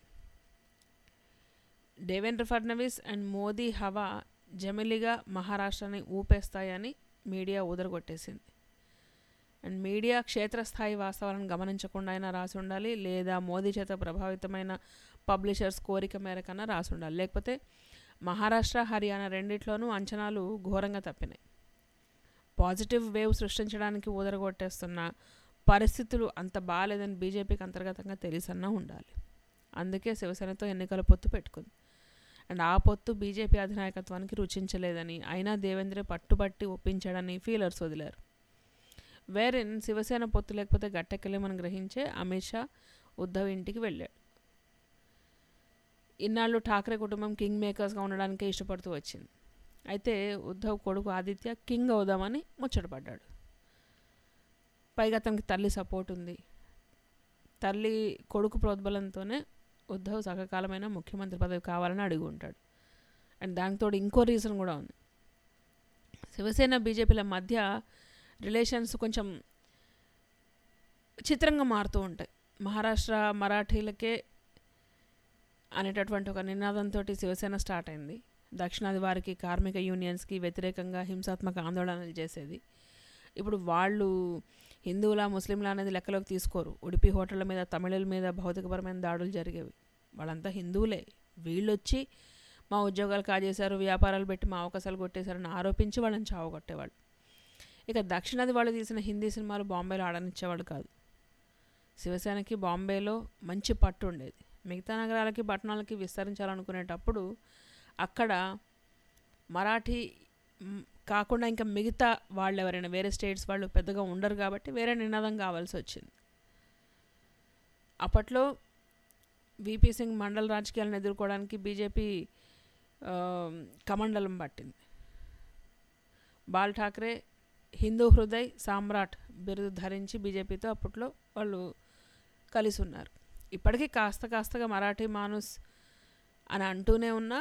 దేవేంద్ర ఫడ్నవీస్ అండ్ మోదీ హవా జమిలిగా మహారాష్ట్రని ఊపేస్తాయని మీడియా ఊదరగొట్టేసింది అండ్ మీడియా క్షేత్రస్థాయి వాస్తవాలను గమనించకుండా అయినా రాసి ఉండాలి లేదా మోదీ చేత ప్రభావితమైన పబ్లిషర్స్ కోరిక మేరకన్నా రాసి ఉండాలి లేకపోతే మహారాష్ట్ర హర్యానా రెండిట్లోనూ అంచనాలు ఘోరంగా తప్పినాయి పాజిటివ్ వేవ్ సృష్టించడానికి ఊదరగొట్టేస్తున్న పరిస్థితులు అంత బాగాలేదని బీజేపీకి అంతర్గతంగా తెలిసన్నా ఉండాలి అందుకే శివసేనతో ఎన్నికల పొత్తు పెట్టుకుంది అండ్ ఆ పొత్తు బీజేపీ అధినాయకత్వానికి రుచించలేదని అయినా దేవేంద్ర పట్టుబట్టి ఒప్పించాడని ఫీలర్స్ వదిలారు వేరెన్ శివసేన పొత్తు లేకపోతే గట్టెక్కలేమని గ్రహించే అమిత్ షా ఉద్ధవ్ ఇంటికి వెళ్ళాడు ఇన్నాళ్ళు ఠాక్రే కుటుంబం కింగ్ మేకర్స్గా ఉండడానికే ఇష్టపడుతూ వచ్చింది అయితే ఉద్ధవ్ కొడుకు ఆదిత్య కింగ్ అవుదామని ముచ్చటపడ్డాడు పైగా అతనికి తల్లి సపోర్ట్ ఉంది తల్లి కొడుకు ప్రోద్బలంతోనే ఉద్ధవ్ సకకాలమైన ముఖ్యమంత్రి పదవి కావాలని అడిగి ఉంటాడు అండ్ దానితో ఇంకో రీజన్ కూడా ఉంది శివసేన బీజేపీల మధ్య రిలేషన్స్ కొంచెం చిత్రంగా మారుతూ ఉంటాయి మహారాష్ట్ర మరాఠీలకే అనేటటువంటి ఒక నినాదంతో శివసేన స్టార్ట్ అయింది దక్షిణాది వారికి కార్మిక యూనియన్స్కి వ్యతిరేకంగా హింసాత్మక ఆందోళనలు చేసేది ఇప్పుడు వాళ్ళు హిందువుల ముస్లింల అనేది లెక్కలోకి తీసుకోరు ఉడిపి హోటళ్ళ మీద తమిళుల మీద భౌతికపరమైన దాడులు జరిగేవి వాళ్ళంతా హిందువులే వీళ్ళొచ్చి మా ఉద్యోగాలు కాజేశారు వ్యాపారాలు పెట్టి మా అవకాశాలు కొట్టేశారని ఆరోపించి వాళ్ళని చావగొట్టేవాళ్ళు ఇక దక్షిణాది వాళ్ళు తీసిన హిందీ సినిమాలు బాంబేలో ఆడనిచ్చేవాళ్ళు కాదు శివసేనకి బాంబేలో మంచి పట్టు ఉండేది మిగతా నగరాలకి పట్టణాలకి విస్తరించాలనుకునేటప్పుడు అక్కడ మరాఠీ మ్, కాకుండా ఇంకా మిగతా వాళ్ళు ఎవరైనా వేరే స్టేట్స్ వాళ్ళు పెద్దగా ఉండరు కాబట్టి వేరే నినాదం కావాల్సి వచ్చింది అప్పట్లో విపి సింగ్ మండల రాజకీయాలను ఎదుర్కోవడానికి బీజేపీ ఆ, కమండలం పట్టింది బాల్ ఠాక్రే హిందూ హృదయ్ సామ్రాట్ బిరుదు ధరించి బీజేపీతో అప్పట్లో వాళ్ళు కలిసి ఉన్నారు ఇప్పటికీ కాస్త కాస్తగా మరాఠీ మానుస్ అని అంటూనే ఉన్నా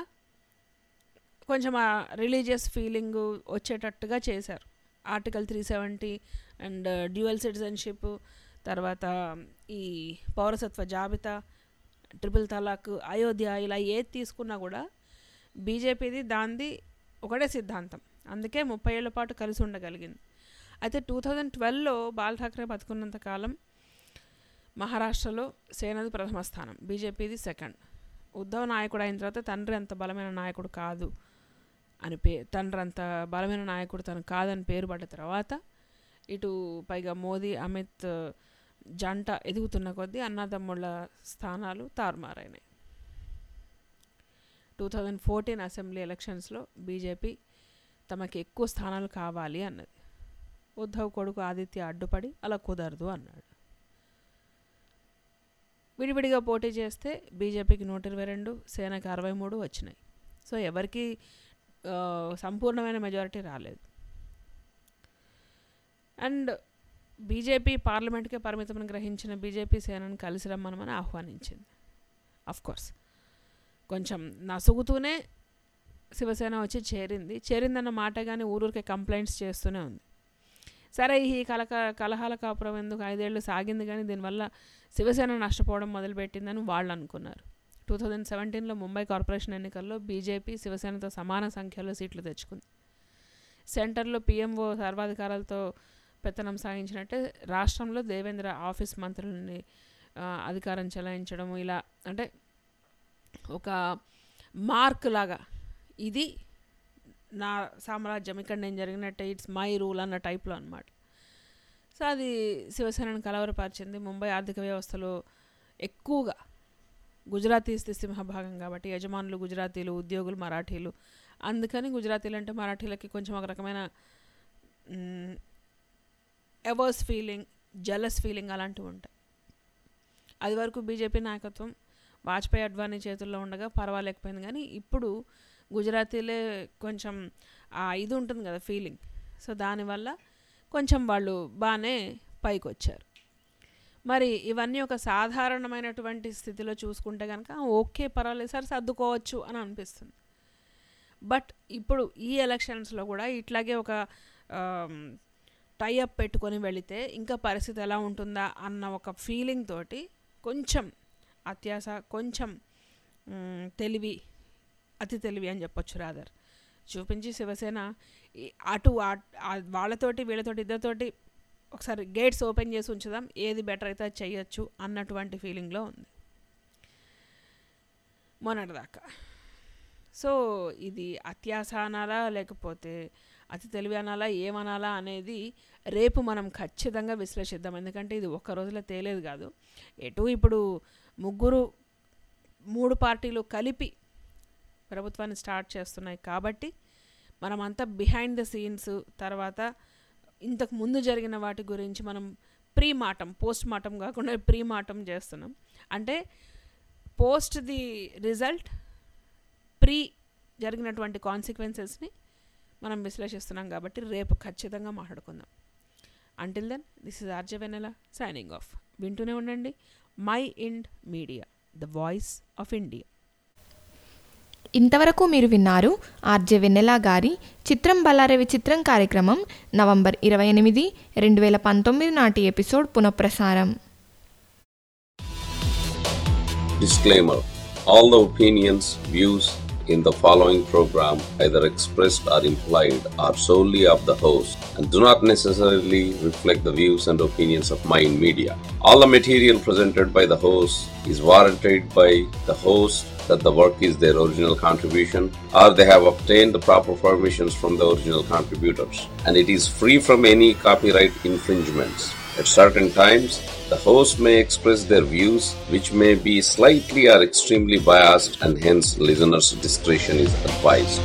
కొంచెం ఆ రిలీజియస్ ఫీలింగ్ వచ్చేటట్టుగా చేశారు article three seventy and dual citizenship తర్వాత ఈ పౌరసత్వ జాబితా ట్రిపుల్ తలాక్ అయోధ్య ఇలా ఏది తీసుకున్నా కూడా బీజేపీది దాంది ఒకటే సిద్ధాంతం అందుకే ముప్పై ఏళ్ల పాటు కలిసి ఉండగలిగింది అయితే టూ థౌజండ్ ట్వెల్వ్లో బాల్ ఠాక్రే బతుకున్నంత కాలం మహారాష్ట్రలో సేనది ప్రథమ స్థానం బీజేపీది సెకండ్ ఉద్ధవ్ నాయకుడు అయిన తర్వాత తండ్రి అంత బలమైన నాయకుడు కాదు అని పే తండ్రి అంత బలమైన నాయకుడు తను కాదని పేరు పడ్డ తర్వాత ఇటు పైగా మోదీ అమిత్ జంట ఎదుగుతున్న కొద్దీ అన్నదమ్ముళ్ళ స్థానాలు తారుమారైనాయి టూ థౌజండ్ ఫోర్టీన్ అసెంబ్లీ ఎలక్షన్స్లో బీజేపీ తమకి ఎక్కువ స్థానాలు కావాలి అన్నది ఉద్ధవ్ కొడుకు ఆదిత్య అడ్డుపడి అలా కుదరదు అన్నాడు విడివిడిగా పోటీ చేస్తే బీజేపీకి నూట ఇరవై రెండు సేనకి అరవై మూడు వచ్చినాయి సో ఎవరికి ఆ, సంపూర్ణమైన మెజారిటీ రాలేదు అండ్ బీజేపీ పార్లమెంట్కే పరిమితమని గ్రహించిన బీజేపీ సేనను కలిసి రమ్మనమని ఆహ్వానించింది అఫ్ కోర్స్ కొంచెం నసుగుతూనే శివసేన వచ్చి చేరింది చేరిందన్న మాట కానీ ఊరూరికే కంప్లైంట్స్ చేస్తూనే ఉంది సరే ఈ కలక కలహాల కాపురం ఎందుకు ఐదేళ్లు సాగింది కానీ దీనివల్ల శివసేన నష్టపోవడం మొదలుపెట్టిందని వాళ్ళు అనుకున్నారు టూ థౌజండ్ సెవెంటీన్లో ముంబై కార్పొరేషన్ ఎన్నికల్లో బీజేపీ శివసేనతో సమాన సంఖ్యలో సీట్లు తెచ్చుకుంది సెంటర్లో పీఎంఓ సర్వాధికారాలతో పెత్తనం సాగించినట్టే రాష్ట్రంలో దేవేంద్ర ఆఫీస్ మంత్రులని ఆ, అధికారం చెలాయించడం ఇలా అంటే ఒక మార్క్ లాగా ఇది నా సామ్రాజ్యం ఇక్కడ నేను జరిగినట్టే ఇట్స్ మై రూల్ అన్న టైప్లో అనమాట సో అది శివసేనను కలవరపరిచింది ముంబై ఆర్థిక వ్యవస్థలో ఎక్కువగా గుజరాతీస్ సింహభాగం కాబట్టి యజమానులు గుజరాతీలు ఉద్యోగులు మరాఠీలు అందుకని గుజరాతీలు అంటే మరాఠీలకి కొంచెం ఒక రకమైన ఎవర్స్ ఫీలింగ్ జలస్ ఫీలింగ్ అలాంటివి ఉంటాయి అది వరకు బీజేపీ నాయకత్వం వాజ్పేయి అడ్వాణి చేతుల్లో ఉండగా పర్వాలేకపోయింది కానీ ఇప్పుడు గుజరాతీలే కొంచెం ఆ ఇది ఉంటుంది కదా ఫీలింగ్ సో దానివల్ల కొంచెం వాళ్ళు బాగానే పైకి వచ్చారు మరి ఇవన్నీ ఒక సాధారణమైనటువంటి స్థితిలో చూసుకుంటే కనుక ఓకే పర్వాలేదు సార్ సర్దుకోవచ్చు అని అనిపిస్తుంది బట్ ఇప్పుడు ఈ ఎలక్షన్స్లో కూడా ఇట్లాగే ఒక టైఅప్ పెట్టుకొని వెళితే ఇంకా పరిస్థితి ఎలా ఉంటుందా అన్న ఒక ఫీలింగ్ తోటి కొంచెం అత్యాస కొంచెం మ్, తెలివి అతి తెలివి అని చెప్పొచ్చు రాదర్ చూపించి శివసేన ఈ- అటు ఆ- ఆ- వాళ్ళతోటి వీళ్ళతోటి ఇద్దరితోటి ఒకసారి గేట్స్ ఓపెన్ చేసి ఉంచుదాం ఏది బెటర్ అయితే అది చెయ్యొచ్చు అన్నటువంటి ఫీలింగ్లో ఉంది మొన్నటిదాకా సో ఇది అత్యాస అనాలా లేకపోతే అతి తెలివి అనాలా ఏమనాలా అనేది రేపు మనం ఖచ్చితంగా విశ్లేషిద్దాం ఎందుకంటే ఇది ఒక్క రోజులో తేలేదు కాదు ఎటు ఇప్పుడు ముగ్గురు మూడు పార్టీలు కలిపి ప్రభుత్వాన్ని స్టార్ట్ చేస్తున్నాయి కాబట్టి మనమంతా బిహైండ్ ద సీన్స్ తర్వాత ఇంతకు ముందు జరిగిన వాటి గురించి మనం ప్రీ మాటం పోస్ట్ మార్టం కాకుండా ప్రీ మాటం చేస్తున్నాం అంటే పోస్ట్ ది రిజల్ట్ ప్రీ జరిగినటువంటి కాన్సిక్వెన్సెస్ని మనం విశ్లేషిస్తున్నాం కాబట్టి రేపు ఖచ్చితంగా మాట్లాడుకుందాం until then this is RJ Vennela signing off వింటూనే ఉండండి Mind Media the voice of India ఇంతవరకు మీరు విన్నారు ఆర్జే వెన్నెలా గారి చిత్రం బలారే విచిత్రం కార్యక్రమం నవంబర్ ఇరవై ఎనిమిది రెండు వేల పంతొమ్మిది నాటి ఎపిసోడ్ పునఃప్రసారం Disclaimer All the opinions, views in the following program, either expressed or implied, are solely of the host and do not necessarily reflect the views and opinions of Mind Media. All the material presented by the host is warranted by the host that the work is their original contribution or they have obtained the proper permissions from the original contributors and it is free from any copyright infringements. At certain times, the host may express their views, which may be slightly or extremely biased, and hence listeners' discretion is advised.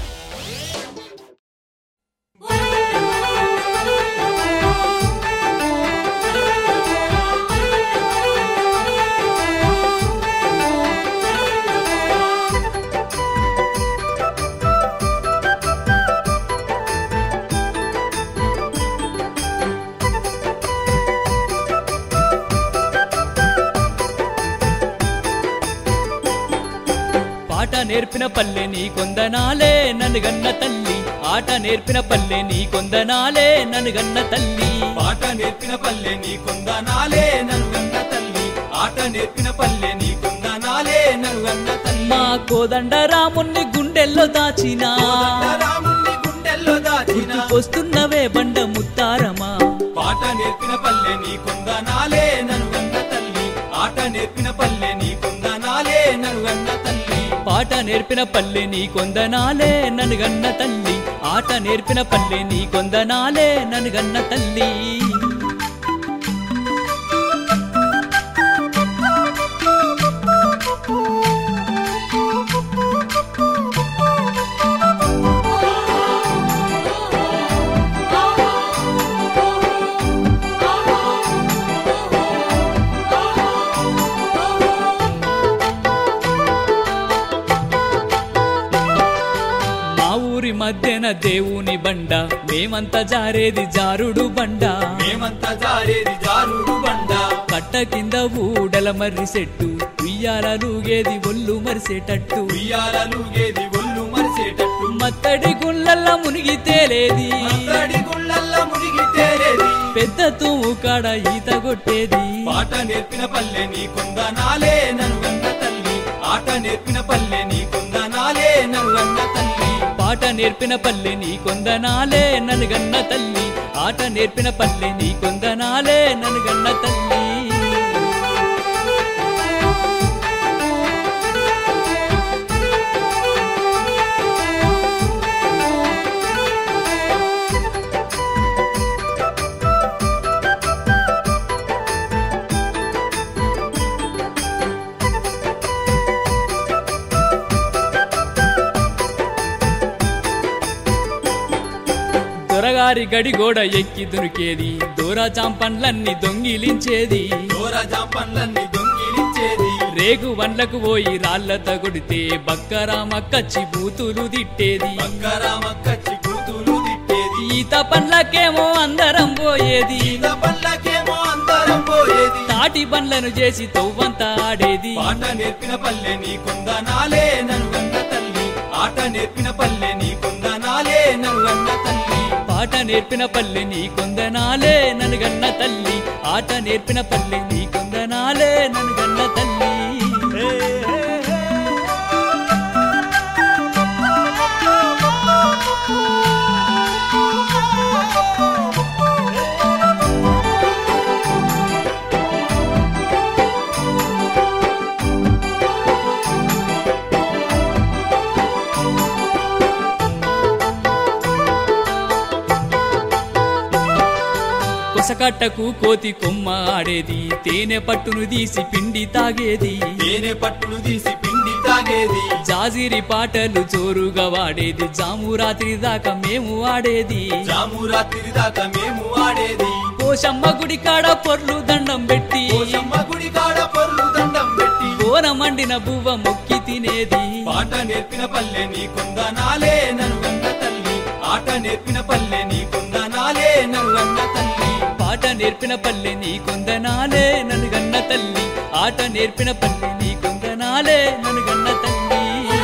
పాట నేర్పిన పల్లె నీ కొందనాలే నన్ను గన్న తల్లి ఆట నేర్పిన పల్లె నీ కొందనాలే నన్ను గన్న తల్లి పాట నేర్పిన పల్లె నీ కొందనాలే నన్ను గన్న తల్లి ఆట నేర్పిన పల్లె నీ కొందనాలే నన్ను గన్న తల్లి మా కోదండ రాముణ్ణి గుండెల్లో దాచినా రాముణ్ణి గుండెల్లో దాచిన వస్తున్నవే బండ ముత్తారమా పాట నేర్పిన పల్లె నీ కొందనాలే నన్ను గన్న తల్లి ఆట నేర్పిన పల్లె నీ కొందనాలే నన్ను గన్న తల్లి పాట నేర్పిన పల్లె నీ కొందనాలే నన్ను గన్న తల్లి ఆట నేర్పిన పల్లె నీ కొందనాలే నన్ను గన్న తల్లి మా ఊరి మధ్యన దేవుని బండ మేమంతా జారేది జారుడు బండ మేమంతా జారేది జారుడు బండ కట్ట కింద ఊడల మర్రి చెట్టు ఉయ్యాలలుగేది ఒళ్ళు మరిసేటట్టు ఉయ్యాలలుగేది ఒళ్ళు మరిసేటట్టు మత్తడి గుళ్ళల్ల మునిగి తేలేది తడి గుళ్ళల్లో మునిగి తేరేది పెద్ద తూము కాడ ఈత కొట్టేది పాట నేర్పిన పల్లె నీ కొందనాలే నన్ను గన్న తల్లి ఆట నేర్పిన పల్లె నీ కొందనాలే నన్ను గన్న తల్లి పాట నేర్పిన పల్లె నీ కొందనాలే నన్ను గన్న తల్లి ఆట నేర్పిన పల్లె నీ కొందనాలే నన్ను గన్న తల్లి దొరగారి గడి గోడ ఎక్కి దునికేది దూరా చాంపన్లన్నీ దొంగిలించేది దూర జాంపన్లన్నీ దొంగిలించేది రేగు వండ్లకు పోయి రాళ్లతో కొడితే బక్కరామ కచ్చి బూతులు తిట్టేది బంగారామ కచ్చి కూతులు తిట్టేది ఈత పండ్లకేమో అందరం పోయేది ఈత పల్లకేమో అందరం పోయేది తాటి బండ్లను చేసి తవ్వంతా ఆడేది పాట నేర్పిన పల్లె నీ కొందనాలే నన్ను గన్న తల్లి ఆట నేర్పిన పల్లె నీ కొందనాలే నన్ను గన్న తల్లి పాట నేర్పిన పల్లె నీ కొందనాలే నన్ను గన్న తల్లి ఆట నేర్పిన పల్లె నీ కొందనాలే నన్ను గన్న తల్లి కొసకట్టకు కోతి కొమ్మ ఆడేది తేనె పట్టును తీసి పిండి తాగేది తేనె పట్టును తీసి పిండి తాగేది జాజిరి పాటలు జోరుగా వాడేది జాము రాత్రి దాకా మేము ఆడేది జాము రాత్రి దాకా మేము ఆడేది పోషమ్మ గుడి కాడ పొర్లు దండం పెట్టి పోషమ్మ గుడి కాడ పొర్లు దండం పెట్టి కోర మండిన బువ్వ మొక్కి తినేది పాట నేర్పిన పల్లె నీ కొందనాలే నన్ను గన్న తల్లి ఆట నేర్పిన పల్లె నీ కొందనాలే నన్ను గన్న తల్లి నేర్పిన పల్లె నీ కొందనాలే నన్ను గన్న తల్లి ఆట నేర్పిన పల్లె నీ కొందనాలే నన్ను గన్న తల్లి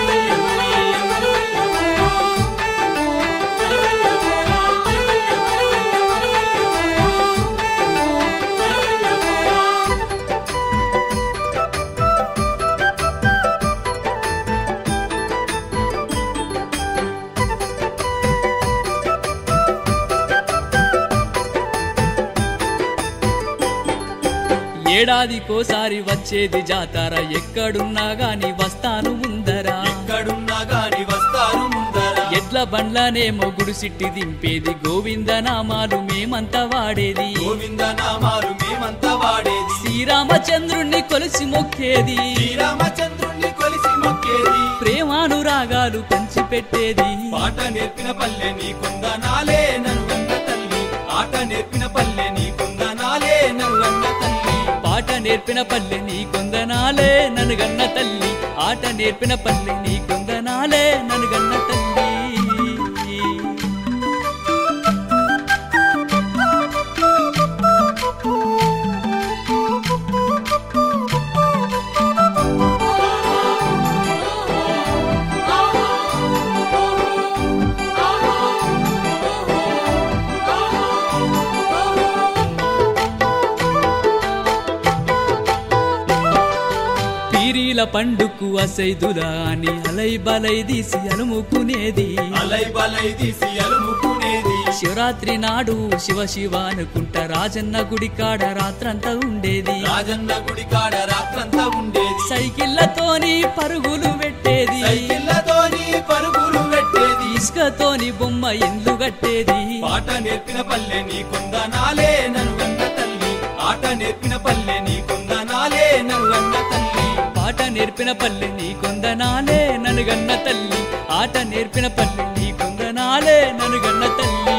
ఏడాదికోసారి వచ్చేది జాతర ఎక్కడున్నా గాని వస్తాను ముందరా ఎక్కడున్నా గాని వస్తారు ముందర ఎడ్ల బండ్లనేమో గుడిసిట్టి దింపేది గోవింద నామాలు మేమంతా వాడేది గోవింద నామాలు మేమంతా వాడేది శ్రీరామచంద్రుణ్ణి కొలిసి మొక్కేది శ్రీరామచంద్రుణ్ణి కొలిసి మొక్కేది ప్రేమానురాగాలు పంచిపెట్టేది పాట నేర్పిన పల్లె నీ కొందనాలే నన్ను గన్న తల్లి ఆట నేర్పిన పల్లె నీ కొందనాలే నన్ను గన్న తల్లి పాట నేర్పిన పల్లె నీ కొందనాలే నన్ను గన్న తల్లి ఆట నేర్పిన పల్లె నీ కొందనాలే నన్ను గన్న తల్లి పీరీల పండుకు అసైదులా అని అలై బలై తీసి అలుముకునేది అలై బలై తీసి అలుముకునేది శివరాత్రి నాడు శివ శివ అనుకుంటా రాజన్న గుడి కాడ రాత్రంతా ఉండేది రాజన్న గుడి కాడ రాత్రంతా ఉండేది సైకిళ్ళతోని పరుగులు పెట్టేది సైకిళ్ళతోని పరుగులు పెట్టేది ఇసుకతోని బొమ్మ ఎండ్లు కట్టేది పాట నేర్పిన పల్లె నీ కొందనాలే నన్ను గన్న తల్లి ఆట నేర్పిన పల్లె నీ కొందనాలే నన్ను గన్న తల్లి పాట నేర్పిన పల్లె నీ కొందనాలే నన్ను గన్న తల్లి ఆట నేర్పిన పల్లె నీ కొందనాలే నన్ను గన్న తల్లి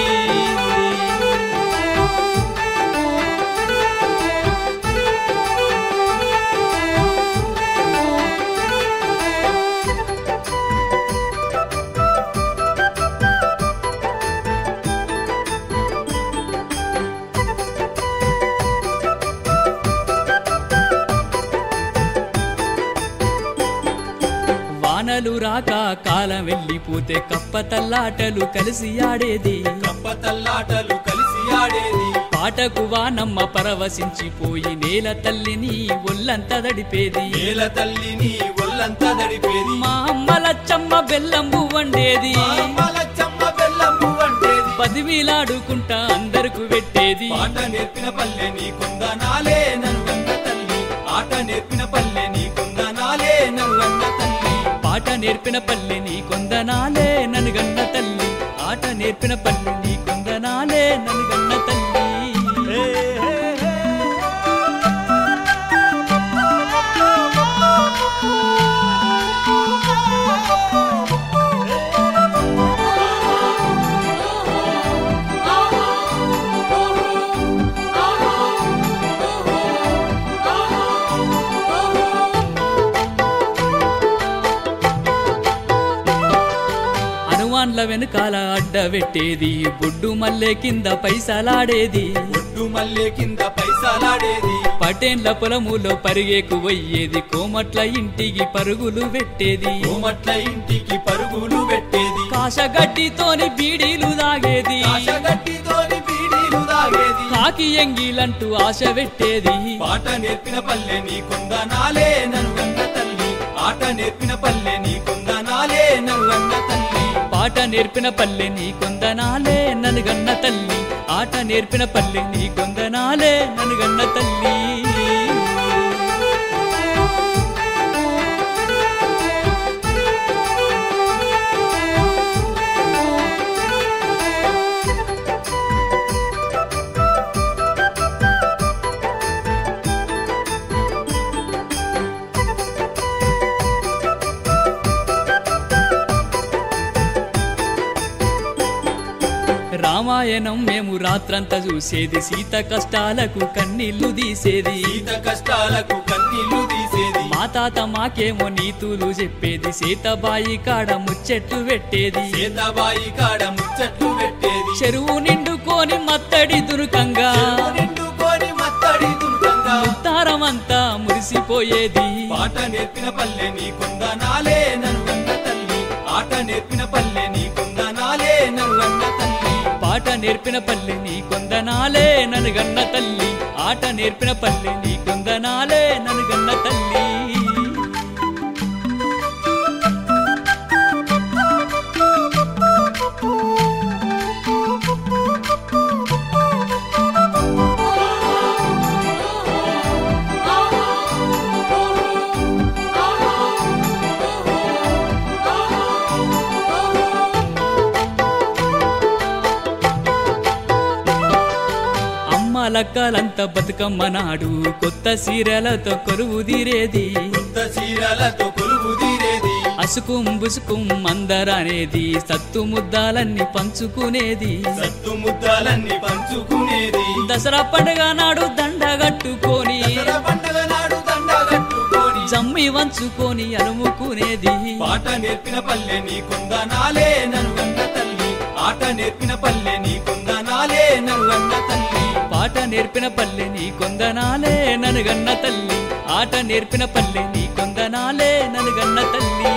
వానలు రాక కాలం వెళ్ళిపోతే కప్ప తల్లాటలు కలిసి ఆడేది కప్ప తల్లాటలు కలిసి ఆడేది పాటకు వానమ్మ పరవశించిపోయి నేల తల్లిని ఒళ్ళంతా దడిపేది నేల తల్లిని ఒళ్ళంతా దడిపేది మా అమ్మ లచ్చమ్మ బెల్లంబు వండేది మలచమ్మ బెల్లము అంటేది పదివిలాడుకుంటా అందరకు పెట్టేది పాట నేర్పిన పల్లె నీ కొందనాలే నన్ను గన్న తల్లి ఆట నేర్పిన పల్లె నీ కొందనాలే నన్ను గన్న తల్లి పాట నేర్పిన పల్లె నీ కొందనాలే నన్ను గన్న తల్లి ఆట నేర్పిన పల్లె నీ కొందనాలే నన్ను గన్న తల్లి హనుమాన్ల వెనకాల అడ్డ పెట్టేది బొడ్డు మల్లె కింద పైసలాడేది ఒడ్డు మల్లె కింద పైసలాడేది పటేన్ల పొలములో పరిగేకు పోయేది కోమట్ల ఇంటికి పరుగులు పెట్టేది కోమట్ల ఇంటికి పరుగులు పెట్టేది కాశగడ్డితోని బీడీలు దాగేది కాశగట్టితోని బీడీలు తాగేది కాకి ఎంగిలంటూ ఆశ పెట్టేది పాట నేర్పిన పల్లె నీ కొందనాలే నన్ను గన్న తల్లి ఆట నేర్పిన పల్లె నీ కొందనాలే నన్ను గన్న తల్లి పాట నేర్పిన పల్లె నీ కొందనాలే నన్ను గన్న తల్లి ఆట నేర్పిన పల్లె నీ కొందనాలే నన్ను గన్న తల్లి రామాయణం మేము రాత్రంతా చూసేది సీత కష్టాలకు కన్నీళ్లు తీసేది సీత కష్టాలకు కన్నీళ్లు తీసేది మా తాత మాకేమో నీతులు చెప్పేది సీతబాయి కాడ ముచ్చెట్లు పెట్టేది సీతాబాయి కాడ ముచ్చట్లు పెట్టేది చెరువు నిండు నిండుకొని మత్తడి దురుకంగా నిండుకొని మత్తడి దుర్గంగా తారమంతా మురిసిపోయేది పాట నేర్పిన పల్లె నీ కొందనాలే ననుగన్న తల్లి ఆట నేర్పిన పల్లె నీ కొందనాలే ననుగన్న తల్లి పాట నేర్పిన పల్లె నీ కొందనాలే ననుగన్న తల్లి ఆట నేర్పిన పల్లె నీ కొందనాలే ననుగన్న తల్లి అమ్మ లక్కలంతా బతుకమ్మ నాడు కొత్త సీరలతో కొలువు తీరేది కొత్త చీరలతో కొలువు తీరేది అసుకుం బుసుకుం అందరనేది సత్తు ముద్దాలన్నీ పంచుకునేది సత్తు ముద్దాలన్నీ పంచుకునేది దసరా పండుగ నాడు దండ కట్టుకొని దసరా పండుగ నాడు దండ కట్టుకొని జమ్మి వంచుకొని అలుముకునేది పాట నేర్పిన పల్లె నీ కొందనాలే ననుగన్న తల్లి ఆట నేర్పిన పల్లె నీ కొందనాలే ననుగన్న తల్లి పాట నేర్పిన పల్లె నీ కొందనాలే ననుగన్న తల్లి ఆట నేర్పిన పల్లె నీ కొందనాలే ననుగన్న తల్లి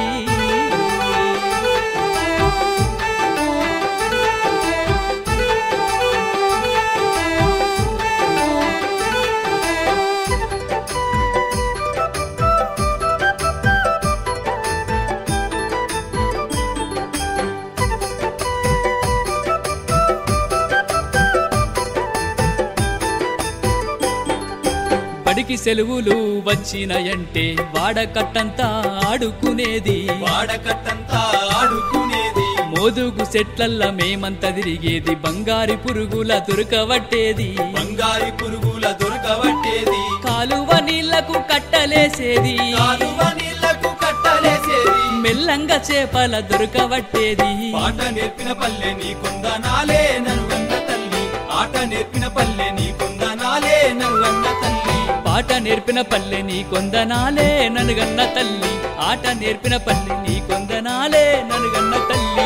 బడికి సెలవులు వచ్చినాయంటే వాడకట్టంతా ఆడుకునేది వాడకట్టంతా ఆడుకునేది మోదుగు చెట్లల్ల మేమంతా తిరిగేది బంగారి పురుగుల దొరకవట్టేది బంగారి పురుగుల దొరకబట్టేది కాలువ నీళ్లకు కట్టలేసేది కాలువ నీళ్లకు కట్టలేసేది మెల్లంగా చేపల దొరకవట్టేది పాట నేర్పిన పల్లె నీ కొందనాలే ననుగన్న తల్లి ఆట నేర్పిన పల్లె నీ కొందనాలే ననుగన్న తల్లి పాట నేర్పిన పల్లె నీ కొందనాలే ననుగన్న తల్లి ఆట నేర్పిన పల్లె నీ కొందనాలే ననుగన్న తల్లి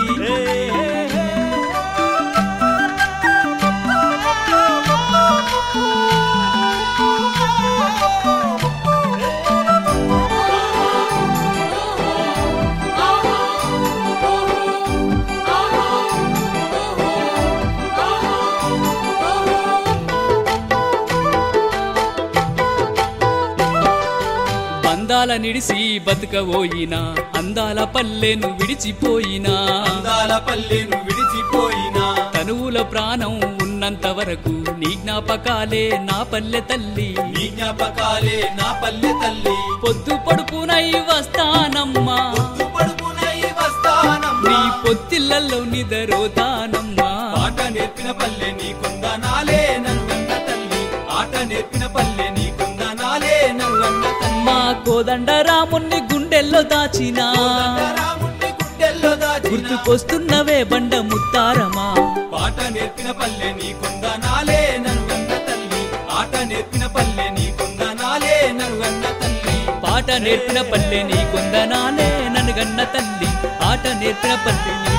బంధాల నిడిసి బతుకబోయినా అందాల పల్లెను విడిచిపోయినా అందాల పల్లెను విడిచిపోయినా తనువుల ప్రాణం ఉన్నంత వరకు నీ జ్ఞాపకాలే నా పల్లె తల్లి నీ జ్ఞాపకాలే నా పల్లె తల్లి పొద్దు పడుపునై వస్తానమ్మా పొద్దు పడుపునై వస్తానమ్మా నీ పొత్తిళ్ళల్లో నిదరోతానమ్మా పాట నేర్పిన పల్లె నీ కొందనాలే ననుగన్న తల్లి ఆట నేర్పిన పల్లె నీ కొందనాలే ననుగన్న తల్లి మా కోదండ రాముణ్ణి గుండెల్లో దాచినా రాముణ్ణి గుండెల్లో దాచిన గుర్తుకొస్తున్నవే బండ ముత్తారమా పాట నేర్పిన పల్లె నీ కొందనాలే ననుగన్న తల్లి ఆట నేర్పిన పల్లె నీ కొందనాలే ననుగన్న తల్లి పాట నేర్పిన పల్లె నీ కొందనాలే నన్ను గన్న తల్లి ఆట నేర్పిన పల్లె నీ